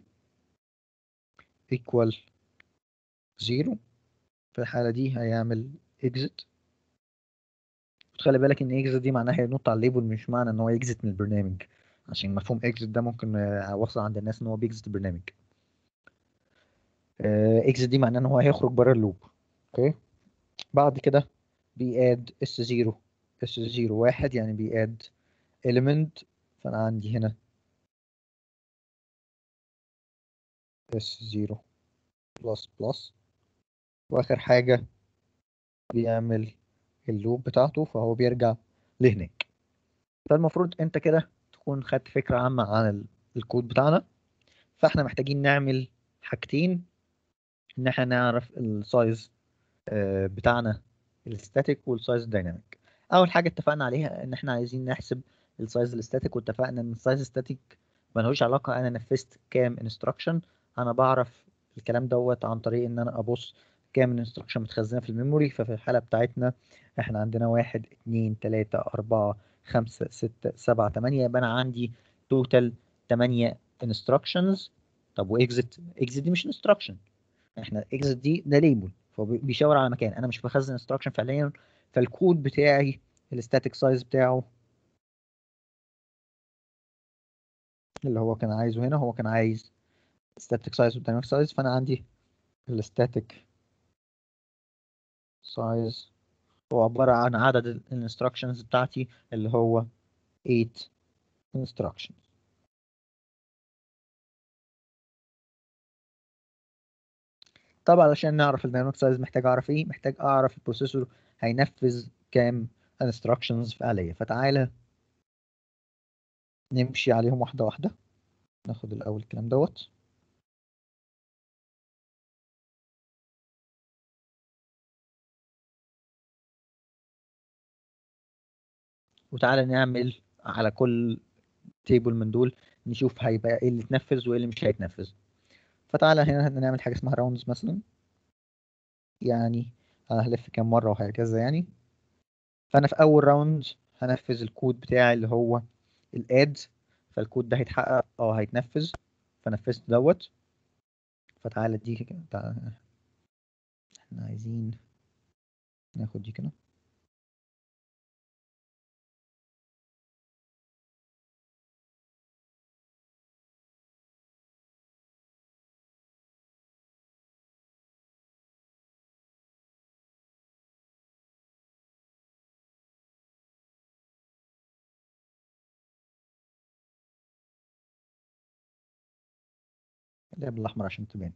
equal 0 في الحالة دي هيعمل exit وتخلي بالك ان exit دي معناها هينط على الليبل مش معنى ان هو exit من البرنامج عشان مفهوم exit ده ممكن آه، اوصل عند الناس ان هو بيكزت البرنامج آه، exit دي معناه ان هو هيخرج بره اللوب اوكي بعد كده بياد اس 0 اس 0 واحد يعني بياد element فانا عندي هنا اس 0 بلس بلس واخر حاجة بيعمل اللوب بتاعته فهو بيرجع لهناك فالمفروض انت كده تكون خدت فكرة عامة عن ال- الكود بتاعنا فاحنا محتاجين نعمل حاجتين ان احنا نعرف السايز آه، بتاعنا الستاتيك والسايز الدايناميك اول حاجه اتفقنا عليها ان احنا عايزين نحسب السايز الستاتيك واتفقنا ان السايز الستاتيك ملهوش علاقه انا نفذت كام انستراكشن انا بعرف الكلام دوت عن طريق ان انا ابص كام انستراكشن متخزنه في الميموري ففي الحاله بتاعتنا احنا عندنا واحد اتنين تلاتة أربعة خمسة ستة سبعة تمانية يبقى أنا عندي توتال تمانية انستراكشنز طب واكزت اكزت دي مش انستراكشن احنا اكزت دي ده ليبل فهو بي- بيشاور على مكان انا مش بخزن انستراكشن فعليا فالكود بتاعي الستاتيك سايز بتاعه اللي هو كان عايزه هنا هو كان عايز static size والديناميك سايز فانا عندي الستاتيك سايز هو عبارة عن عدد الانستراكشنز بتاعتي اللي هو 8 instructions طبعا علشان نعرف الديناميك سايز محتاج اعرف ايه محتاج اعرف البروسيسور هينفذ كام instructions فعليا فتعالى نمشي عليهم واحدة واحدة ناخد الأول الكلام دوت وتعالى نعمل على كل تيبل من دول نشوف هيبقى ايه اللي اتنفذ وايه اللي مش هيتنفذ فتعالى هنا نعمل حاجة اسمها راوندز مثلا يعني انا هلف كام مرة وهكذا يعني فانا في اول راوند هنفذ الكود بتاعي اللي هو الاد فالكود ده هيتحقق اه هيتنفذ فنفذت دوت فتعالى دي كده تعالى احنا عايزين ناخد دي كده اللعب الأحمر عشان تبان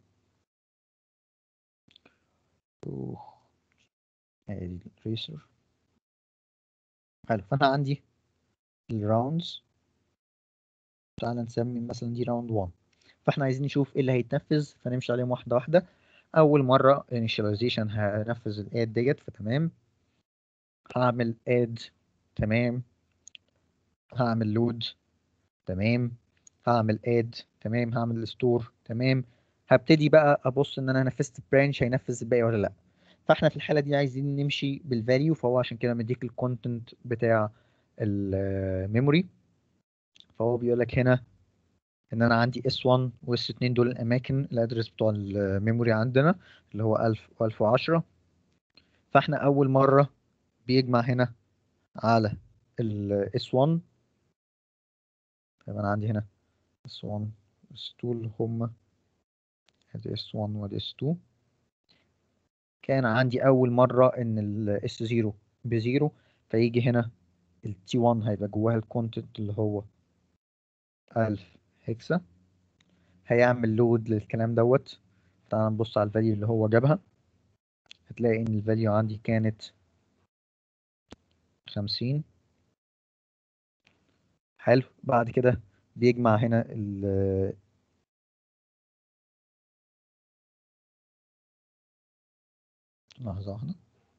أوه. ادي الريسر حلو فأنا عندي الراوندز تعال نسمي مثلا دي راوند 1 فاحنا عايزين نشوف ايه اللي هيتنفذ فنمشي عليهم واحدة واحدة أول مرة initialization هنفذ الاد ديت فتمام هعمل اد تمام هعمل لود تمام هعمل اد تمام هعمل ستور تمام هبتدي بقى ابص ان انا نفذت برانش هينفذ الباقي ولا لا فاحنا في الحاله دي عايزين نمشي بالفاليو فهو عشان كده مديك الكونتنت بتاع الميموري فهو بيقول لك هنا ان انا عندي S1 و S2 دول الاماكن الادرس بتوع الميموري عندنا اللي هو 1000 و 1010 فاحنا اول مره بيجمع هنا على ال S1 فيبقى انا عندي هنا S1 S2 اللي هما ادي S1 وادي S2 كان عندي أول مرة إن ال S0 بزيرو فيجي هنا ال T1 هيبقى جواها الكونتنت اللي هو 1000 هكسا هيعمل لود للكلام دوت تعال نبص على الفاليو اللي هو جابها هتلاقي إن الفاليو عندي كانت 50 حلو بعد كده بيجمع هنا ال لحظة واحدة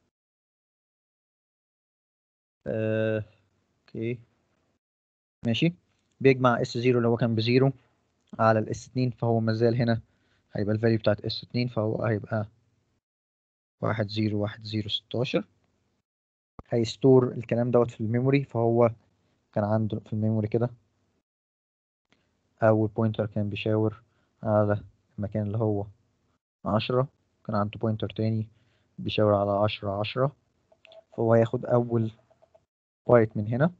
آه، اوكي ماشي بيجمع اس 0 اللي هو كان بزيرو على الاس 2 فهو مازال هنا هيبقى الفاليو بتاعت اس 2 فهو هيبقى واحد زيرو واحد زيرو ستاشر هيستور الكلام دوت في الميموري فهو كان عنده في الميموري كده أول بوينتر كان بيشاور على المكان اللي هو عشرة كان عنده بوينتر تاني بيشاور على عشرة عشرة فهو هياخد أول بايت من هنا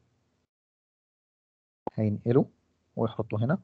هينقله ويحطه هنا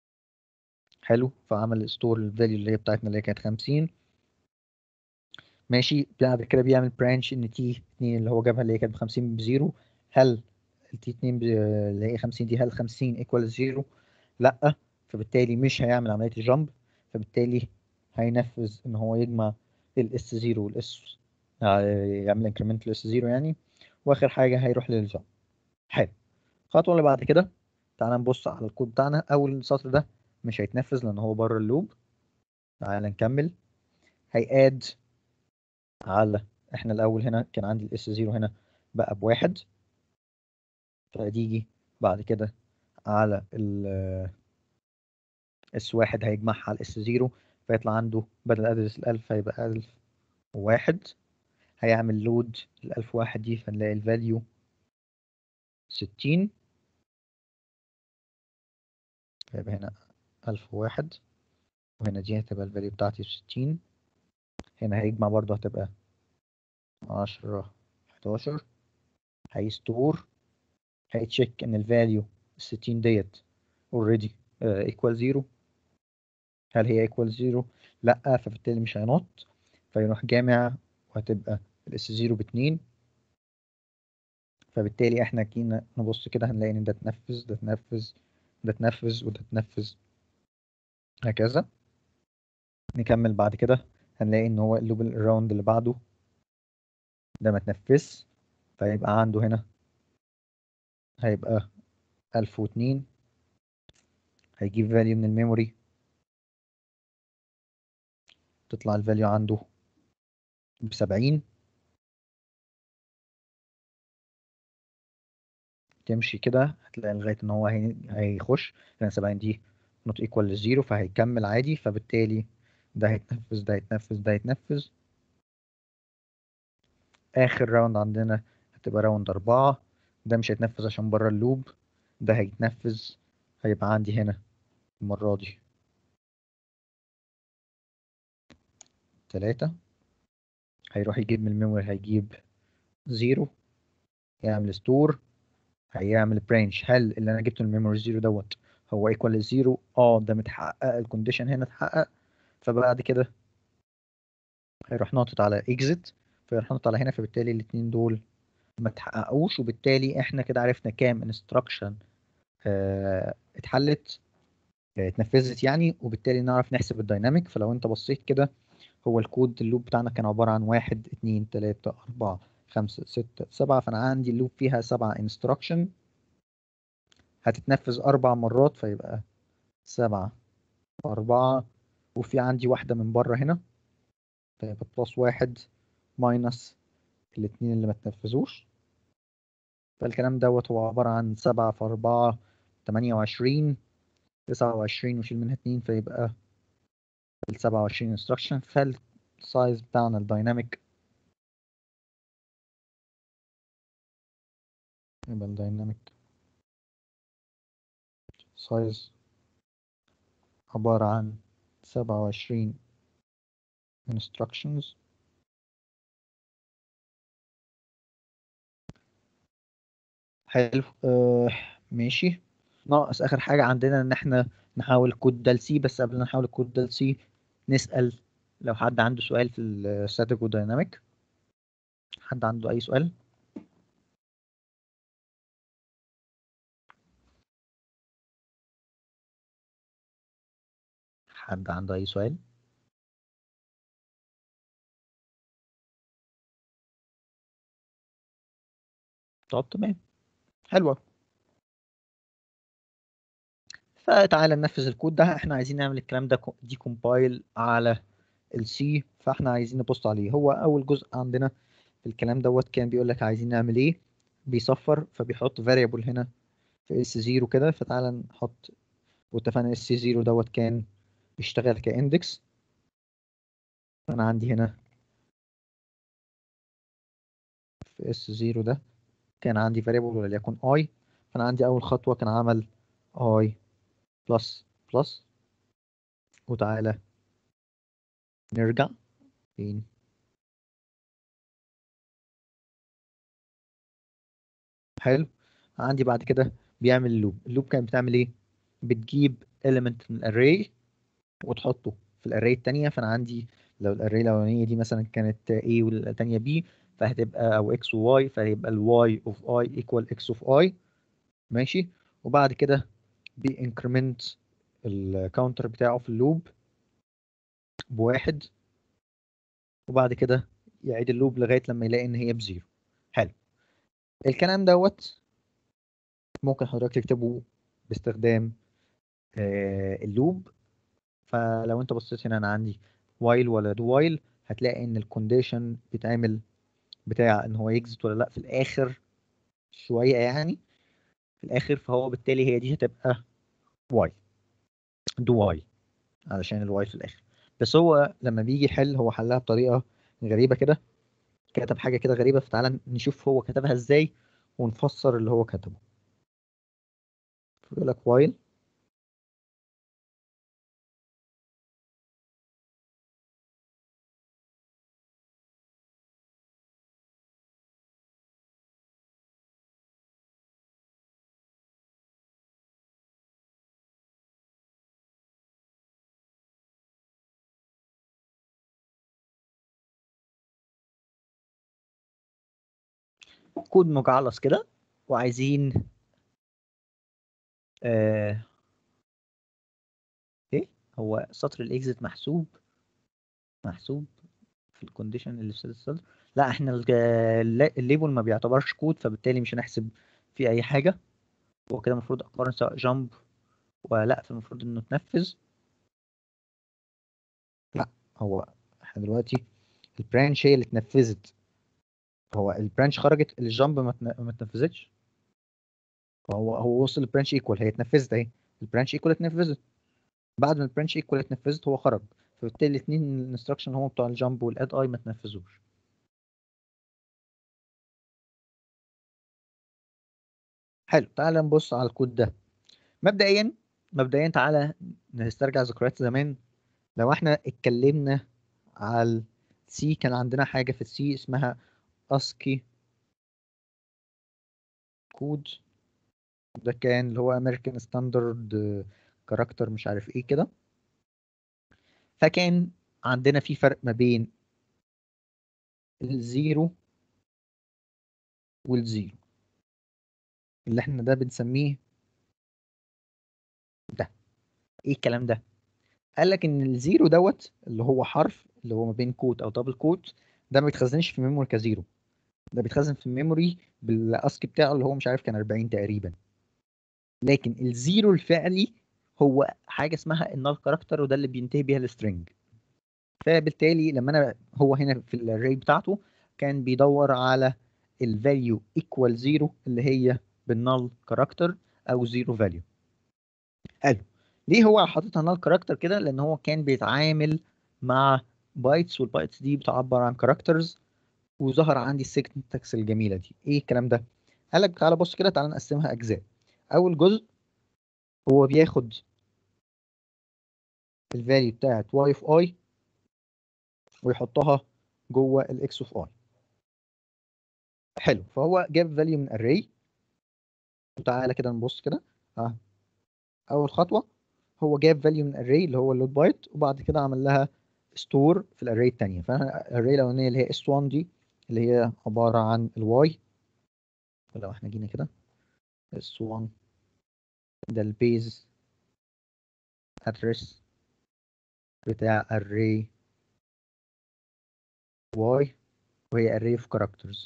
حلو فعمل ستور الفاليو اللي هي بتاعتنا اللي هي كانت خمسين ماشي بعد كده بيعمل برانش ان تي 2 اللي هو جابها اللي هي كانت ب 50 بزيرو هل التي 2 ب- اللي هي 50 دي هل 50 ايكوال زيرو لا فبالتالي مش هيعمل عمليه الجامب فبالتالي هينفذ ان هو يجمع الاس 0 والاس يعمل انكريمنت الاس 0 يعني واخر حاجه هيروح للجامب حلو الخطوه اللي بعد كده تعالى نبص على الكود بتاعنا اول سطر ده مش هيتنفذ لان هو بره اللوب تعالى نكمل هيقاد على احنا الاول هنا كان عندي الاس 0 هنا بقى بواحد فهتيجي بعد كده على ال اس واحد هيجمعها على الاس 0 فيطلع عنده بدل ادرس الالف هيبقى الف وواحد هيعمل لود الالف واحد دي فنلاقي الفاليو ستين هيبقى هنا ألف وواحد وهنا دي هتبقى الفاليو بتاعتي بستين هنا هيجمع برضه هتبقى عشرة حداشر هيستور هيتشيك ان الفاليو الستين ديت اوريدي ايكوال زيرو هل هي ايكوال زيرو لا فبالتالي مش هينط فيروح جامع وهتبقى الاس زيرو باتنين فبالتالي احنا جينا نبص كده هنلاقي ان ده اتنفذ ده اتنفذ ده اتنفذ وده اتنفذ هكذا نكمل بعد كده هنلاقي ان هو اللوب الراوند اللي بعده ده ما اتنفذش فيبقى عنده هنا هيبقى ألف واتنين هيجيب فاليو من الميموري تطلع الفاليو عنده بسبعين تمشي كده هتلاقي لغاية ان هو هي- هيخش لان سبعين دي نوت ايكوال للزيرو فهيكمل عادي فبالتالي ده هيتنفذ ده هيتنفذ ده هيتنفذ آخر راوند عندنا هتبقى راوند أربعة ده مش هيتنفذ عشان بره اللوب ده هيتنفذ هيبقى عندي هنا المرة دي تلاتة هيروح يجيب من الميموري هيجيب زيرو يعمل ستور هيعمل برانش هل اللي انا جبته من الميموري زيرو دوت هو ايكوال لزيرو اه ده متحقق الكونديشن هنا اتحقق فبعد كده هيروح ناطط على اكزit فيروح ناطط على هنا فبالتالي الاتنين دول ما اتحققوش وبالتالي احنا كده عرفنا كام انستراكشن اه اتحلت اه اتنفذت يعني وبالتالي نعرف نحسب الدايناميك فلو انت بصيت كده هو الكود اللوب بتاعنا كان عبارة عن واحد اتنين تلاتة أربعة خمسة ستة سبعة فأنا عندي اللوب فيها سبعة انستراكشن هتتنفذ أربع مرات فيبقى سبعة أربعة وفي عندي واحدة من بره هنا فيبقى بلس واحد ماينس الاتنين اللي ما تنفذوش فالكلام دوت هو عبارة عن سبعة في أربعة تمانية وعشرين تسعة وعشرين وشيل منها اتنين فيبقى السبعة وعشرين instruction فالسايز بتاعنا الدايناميك يبقى الدايناميك سايز عبارة عن سبعة وعشرين instructions حلو آه ماشي ناقص آخر حاجة عندنا إن إحنا نحاول الكود ده لسي بس قبل ما نحاول الكود ده لسي نسأل لو حد عنده سؤال في الستاتيك ودايناميك حد عنده أي سؤال؟ حد عنده أي سؤال؟ طب تمام حلوة فتعالى ننفذ الكود ده احنا عايزين نعمل الكلام ده دي كومبايل على السي فاحنا عايزين نبص عليه هو اول جزء عندنا في الكلام دوت كان بيقول لك عايزين نعمل ايه بيصفر فبيحط variable هنا في اس 0 كده فتعالى نحط واتفقنا اس 0 دوت كان بيشتغل كاندكس فانا عندي هنا في اس 0 ده كان عندي variable وليكن i فانا عندي اول خطوه كان عمل i بلس بلس وتعالى نرجع فين حلو عندي بعد كده بيعمل لوب اللوب كانت بتعمل ايه بتجيب element من الاري وتحطه في الاري التانية فانا عندي لو الاري الاولانيه دي مثلا كانت A والتانيه B فهتبقى او x و y فهيبقى ال y of i equal x of i ماشي وبعد كده بينكريمنت الكاونتر بتاعه في اللوب بواحد وبعد كده يعيد اللوب لغايه لما يلاقي ان هي بزيرو حلو الكلام دوت ممكن حضرتك تكتبه باستخدام آه، اللوب فلو انت بصيت هنا انا عندي وايل ولا دو وايل هتلاقي ان الكونديشن بيتعمل بتاع ان هو يكزت ولا لا في الاخر شويه يعني في الاخر فهو بالتالي هي دي هتبقى واي دو واي علشان الواي في الاخر بس هو لما بيجي يحل هو حلها بطريقه غريبه كده كتب حاجه كده غريبه فتعالى نشوف هو كتبها ازاي ونفسر اللي هو كتبه يقول لك while كود مجعلص كده وعايزين آه ايه هو سطر الاكزit محسوب محسوب في الكونديشن اللي في سادس السطر لا احنا الج- الل- الليبل ما بيعتبرش كود فبالتالي مش هنحسب فيه اي حاجه هو كده المفروض اقارن سواء جامب ولا فالمفروض انه تنفذ لا هو احنا دلوقتي البرانش هي اللي اتنفذت هو البرانش خرجت الجامب ما اتن- ما اتنفذتش فهو هو وصل البرانش ايكوال هي اتنفذت اهي البرانش ايكوال اتنفذت بعد ما البرانش ايكوال اتنفذت هو خرج فبالتالي الاثنين الانستراكشن هو بتوع الجامب والاد اي ما اتنفذوش حلو تعال نبص على الكود ده مبدئيا مبدئيا تعالى نسترجع ذكريات زمان لو احنا اتكلمنا على سي كان عندنا حاجة في السي اسمها اسكي كود ده كان اللي هو امريكان ستاندرد كاركتر مش عارف ايه كده فكان عندنا في فرق ما بين الزيرو والزيرو اللي احنا ده بنسميه ده ايه الكلام ده قال لك ان الزيرو دوت اللي هو حرف اللي هو ما بين كوت او دبل كوت ده ما بيتخزنش في ميموري كزيرو ده بيتخزن في الميموري بالاسكي بتاعه اللي هو مش عارف كان 40 تقريبا لكن الزيرو الفعلي هو حاجه اسمها النال كاركتر وده اللي بينتهي بيها السترنج فبالتالي لما انا هو هنا في الاري بتاعته كان بيدور على الفاليو ايكوال زيرو اللي هي بالنال كاركتر او زيرو فاليو حلو ليه هو حاططها نال كاركتر كده لان هو كان بيتعامل مع بايتس والبايتس دي بتعبر عن كاركترز وظهر عندي السينتاكس الجميله دي ايه الكلام ده قال لك تعالى بص كده تعالى نقسمها اجزاء اول جزء هو بياخد الفاليو بتاعت y اوف i ويحطها جوه الاكس اوف i حلو فهو جاب فاليو من array وتعالى كده نبص كده اه اول خطوه هو جاب فاليو من array اللي هو اللود بايت وبعد كده عمل لها ستور في الاري الثانيه فانا الاري الاولانيه اللي هي s1 دي اللي هي عباره عن الواي ولو احنا جينا كده s1 ده البيز ادرس بتاع array y وهي array of characters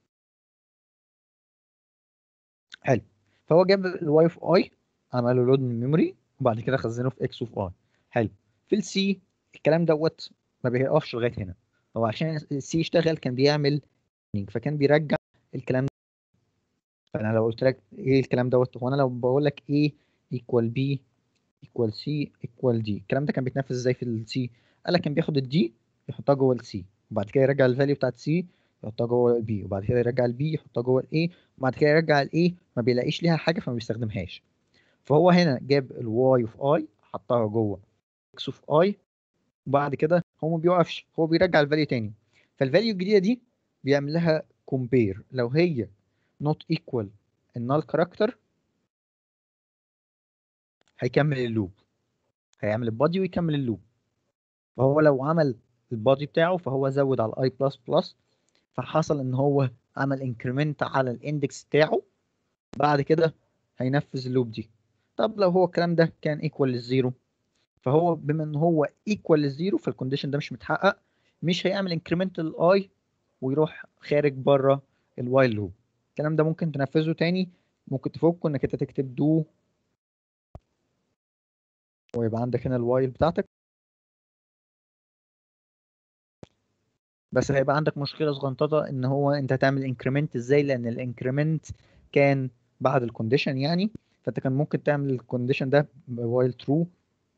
حلو فهو جاب الواي اوف اي عمله لود من الميموري وبعد كده خزنه في اكس اوف اي حلو في السي الكلام دوت ما بيقفش لغايه هنا هو عشان السي يشتغل كان بيعمل فكان بيرجع الكلام ده. فانا لو قلت لك ايه الكلام دوت هو انا لو بقول لك A equal B equal C equal D الكلام ده كان بيتنفذ ازاي في السي قال لك كان بياخد الدي يحطها جوه السي وبعد كده يرجع الفاليو بتاعت سي يحطها جوه البي وبعد كده يرجع البي يحطها جوه الاي وبعد كده يرجع الاي ما بيلاقيش ليها حاجه فما بيستخدمهاش فهو هنا جاب الواي اوف اي حطها جوه اكس اوف اي وبعد كده هو ما بيوقفش هو بيرجع الفاليو تاني فالفاليو الجديده دي بيعمل لها كومبير لو هي not equal النال كاركتر هيكمل اللوب هيعمل البادي ويكمل اللوب فهو لو عمل البادي بتاعه فهو زود على الاي بلس بلس فحصل ان هو عمل انكريمنت على الاندكس بتاعه بعد كده هينفذ اللوب دي طب لو هو الكلام ده كان ايكوال للزيرو فهو بما ان هو ايكوال للزيرو فالكونديشن ده مش متحقق مش هيعمل انكريمنت للاي ويروح خارج بره الوايل لوب الكلام ده ممكن تنفذه تاني ممكن تفكه انك انت تكتب دو ويبقى عندك هنا الوايل بتاعتك بس هيبقى عندك مشكله صغنططه ان هو انت هتعمل انكريمنت ازاي لان الانكريمنت كان بعد الكونديشن يعني فانت كان ممكن تعمل الكونديشن ده وايل ترو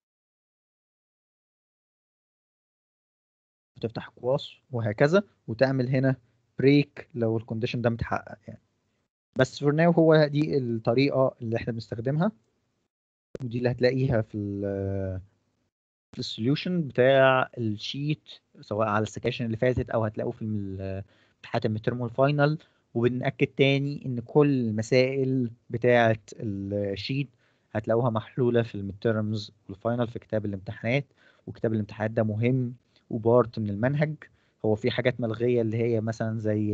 وتفتح قواس وهكذا وتعمل هنا بريك لو الكونديشن ده متحقق يعني بس فور ناو هو دي الطريقه اللي احنا بنستخدمها ودي اللي هتلاقيها في ال في السوليوشن بتاع الشيت سواء على السكاشن اللي فاتت او هتلاقوه في ال- امتحانات الميدترم والفاينل وبنأكد تاني ان كل المسائل بتاعه الشيت هتلاقوها محلوله في الميدترمز والفاينل في كتاب الامتحانات وكتاب الامتحانات ده مهم وبارت من المنهج هو في حاجات ملغيه اللي هي مثلا زي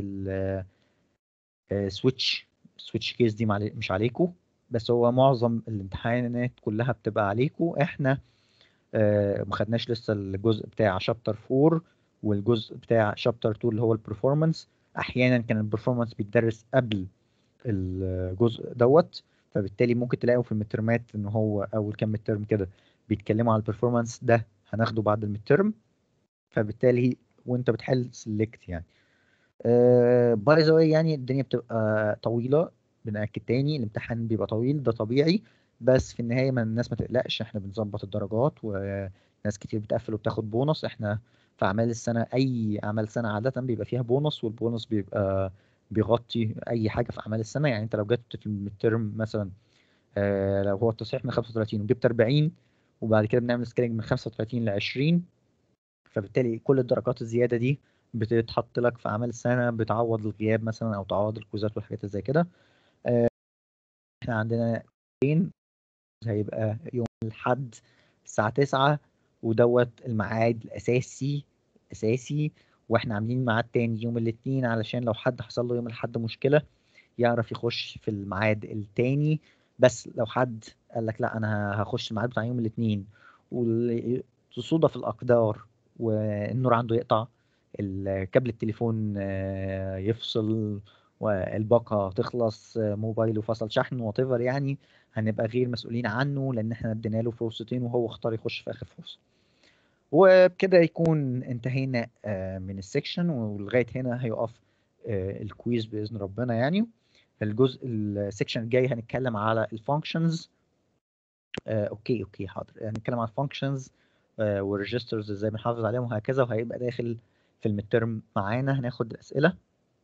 السويتش سويتش كيس دي معلي- مش عليكم بس هو معظم الامتحانات كلها بتبقى عليكم احنا آه، ما خدناش لسه الجزء بتاع شابتر 4 والجزء بتاع شابتر 2 اللي هو البرفورمانس احيانا كان البرفورمانس بيتدرس قبل الجزء دوت فبالتالي ممكن تلاقوا في المترمات ان هو اول كام مترم كده بيتكلموا على البرفورمانس ده هناخده بعد المترم فبالتالي وانت بتحل سيلكت يعني باي ذا واي يعني الدنيا بتبقى طويله بنأكد تاني الامتحان بيبقى طويل ده طبيعي بس في النهايه ما الناس ما تقلقش احنا بنظبط الدرجات وناس كتير بتقفل وبتاخد بونص احنا في اعمال السنه اي اعمال سنه عاده بيبقى فيها بونص والبونص بيبقى بيغطي اي حاجه في اعمال السنه يعني انت لو جبت في المترم مثلا آه، لو هو التصحيح من 35 وجبت 40 وبعد كده بنعمل سكيلنج من 35 ل 20 فبالتالي كل الدرجات الزياده دي بتتحط لك في اعمال السنه بتعوض الغياب مثلا او تعوض الكوزات والحاجات اللي زي كده آه، احنا عندنا يومين هيبقى يوم الاحد الساعه 9 ودوت الميعاد الاساسي اساسي واحنا عاملين ميعاد تاني يوم الاثنين علشان لو حد حصل له يوم الاحد مشكله يعرف يخش في الميعاد التاني بس لو حد قال لك لا انا هخش الميعاد بتاع يوم الاثنين وتصادف الاقدار والنور عنده يقطع الكابل التليفون آه، يفصل والباقة تخلص آه، موبايله فصل شحن وات يعني هنبقى غير مسؤولين عنه لان احنا ادينا له فرصتين وهو اختار يخش في اخر فرصة وبكده يكون انتهينا آه، من السكشن ولغاية هنا هيقف آه، الكويز بإذن ربنا يعني الجزء السكشن الجاي هنتكلم على الفانكشنز اوكي اوكي حاضر هنتكلم على الفانكشنز والريجسترز ازاي بنحافظ عليهم وهكذا وهيبقى داخل في المترم معانا هناخد اسئله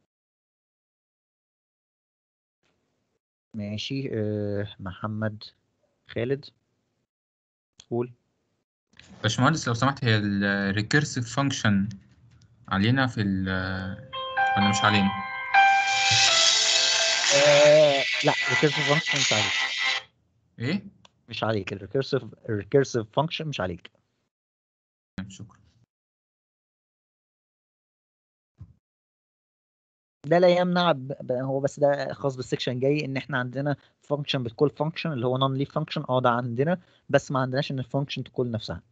ماشي آه، محمد خالد قول باشمهندس لو سمحت هي الريكيرسيف فانكشن علينا في ال ولا مش علينا؟ آه، لا recursive function مش عليك ايه؟ مش عليك الريكيرسيف الريكيرسيف فانكشن مش عليك شكرا ده لا يمنع ب... ب- هو بس ده خاص بالسكشن جاي ان احنا عندنا فانكشن بتكون فانكشن اللي هو نون ليف فانكشن اه ده عندنا بس ما عندناش ان الفانكشن تكون نفسها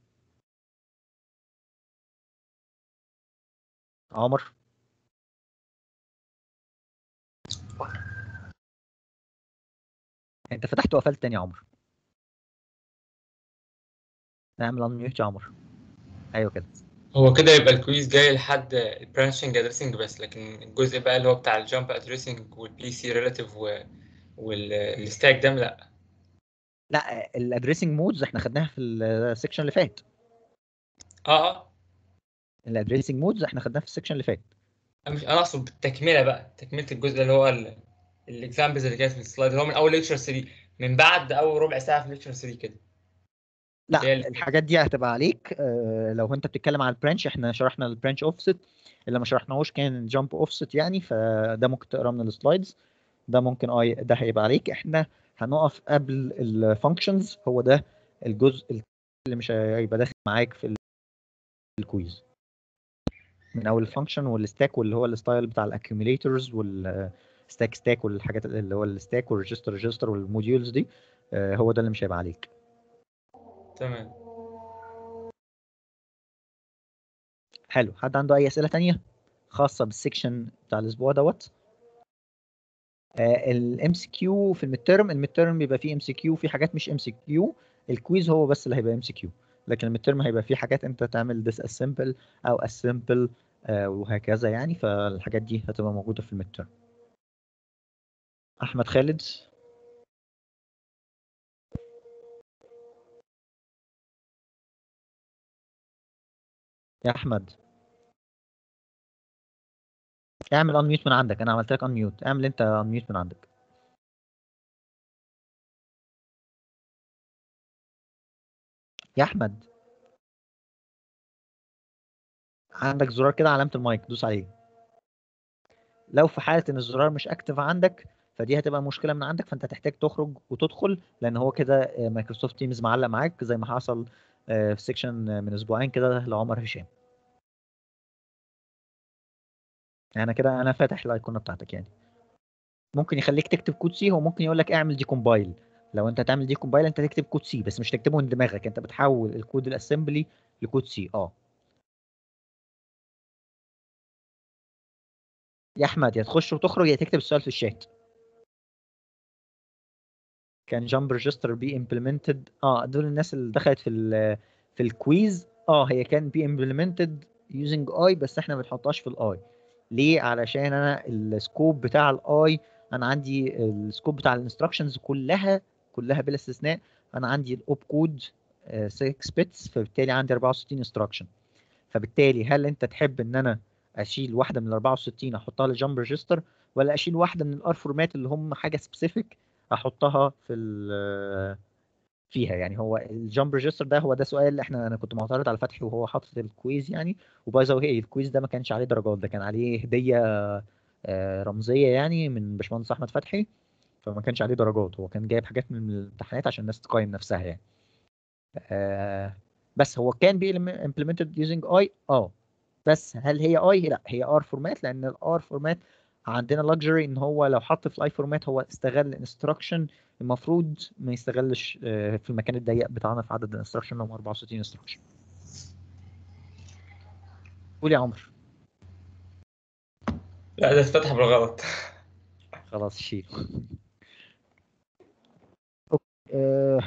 عمر انت فتحت وقفلت تاني يا عمر نعمل انميوت يا عمر ايوه كده هو كده يبقى الكويز جاي لحد البرانشنج ادريسنج بس لكن الجزء بقى اللي هو بتاع الجامب ادريسنج والبي سي ريلاتيف والستاك ده لا لا الادريسنج مودز احنا خدناها في السكشن اللي فات اه اه الادريسنج مودز احنا خدناها في السكشن اللي فات انا مش انا اقصد بالتكمله بقى تكمله الجزء اللي هو الاكزامبلز اللي كانت في السلايد اللي هو من اول ليكشر 3 من بعد اول ربع ساعه في ليكشر 3 كده لا هي ال- الحاجات دي هتبقى عليك آه، لو انت بتتكلم على البرانش احنا شرحنا البرانش اوفست اللي ما شرحناهوش كان جامب اوفست يعني فده ممكن تقرا من السلايدز ده ممكن اه ده هيبقى عليك احنا هنقف قبل الفانكشنز هو ده الجزء اللي مش هيبقى داخل معاك في الكويز من اول الفانكشن والستاك واللي هو الستايل بتاع الاكيوميليتورز والستاك ستاك والحاجات اللي هو الستاك والريجستر ريجستر والموديولز دي آه، هو ده اللي مش هيبقى عليك تمام حلو حد عنده اي اسئله تانية خاصه بالسكشن بتاع الاسبوع دوت الام سي كيو في الميد تيرم الميد تيرم بيبقى فيه ام سي كيو في حاجات مش ام سي كيو الكويز هو بس اللي هيبقى ام سي كيو لكن الميد تيرم هيبقى فيه حاجات انت تعمل ديس اسمبل او اسمبل وهكذا يعني فالحاجات دي هتبقى موجوده في الميد تيرم احمد خالد يا احمد اعمل انميوت من عندك انا عملت لك انميوت اعمل انت انميوت من عندك يا احمد عندك زرار كده علامة المايك دوس عليه لو في حالة ان الزرار مش اكتف عندك فدي هتبقى مشكلة من عندك فانت هتحتاج تخرج وتدخل لان هو كده آه، مايكروسوفت تيمز معلق معاك زي ما حصل آه، في سيكشن من اسبوعين كده لعمر هشام يعني انا كده انا فاتح الايقونه بتاعتك يعني ممكن يخليك تكتب كود سي هو ممكن يقول لك اعمل دي كومبايل لو انت تعمل دي كومبايل انت تكتب كود سي بس مش تكتبه من دماغك انت بتحول الكود الاسمبلي لكود سي اه يا احمد يا تخش وتخرج يا تكتب السؤال في الشات كان جامب ريجستر بي امبلمنتد اه دول الناس اللي دخلت في ال في الكويز اه هي كان بي امبلمنتد يوزنج اي بس احنا ما بنحطهاش في الاي ليه علشان انا السكوب بتاع الاي انا عندي السكوب بتاع الانستراكشنز كلها كلها بلا استثناء انا عندي الاوب كود 6 بيتس فبالتالي عندي 64 انستراكشن فبالتالي هل انت تحب ان انا اشيل واحده من ال 64 احطها للجامب ريجستر ولا اشيل واحده من الار فورمات اللي هم حاجه سبيسيفيك احطها في ال فيها يعني هو الجامب ريجستر ده هو ده سؤال اللي احنا انا كنت معترض على فتحي وهو حاطط الكويز يعني وباي ذا واي الكويز ده ما كانش عليه درجات ده كان عليه هديه آه، رمزيه يعني من باشمهندس احمد فتحي فما كانش عليه درجات هو كان جايب حاجات من الامتحانات عشان الناس تقيم نفسها يعني آه، بس هو كان بي implemented using اي اه بس هل هي اي لا هي ار فورمات لان الار فورمات عندنا luxury ان هو لو حط في الاي فورمات هو استغل الانستراكشن المفروض ما يستغلش آه، في المكان الضيق بتاعنا في عدد الانستراكشن اللي هم 64 انستراكشن قول يا عمر لا ده اتفتح بالغلط خلاص شيل آه،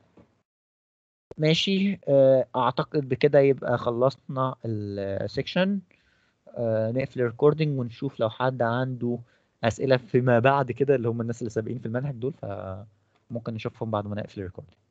ماشي آه، اعتقد بكده يبقى خلصنا السكشن نقفل الريكوردنج ونشوف لو حد عنده اسئله فيما بعد كده اللي هم الناس اللي سابقين في المنهج دول فممكن نشوفهم بعد ما نقفل الريكوردنج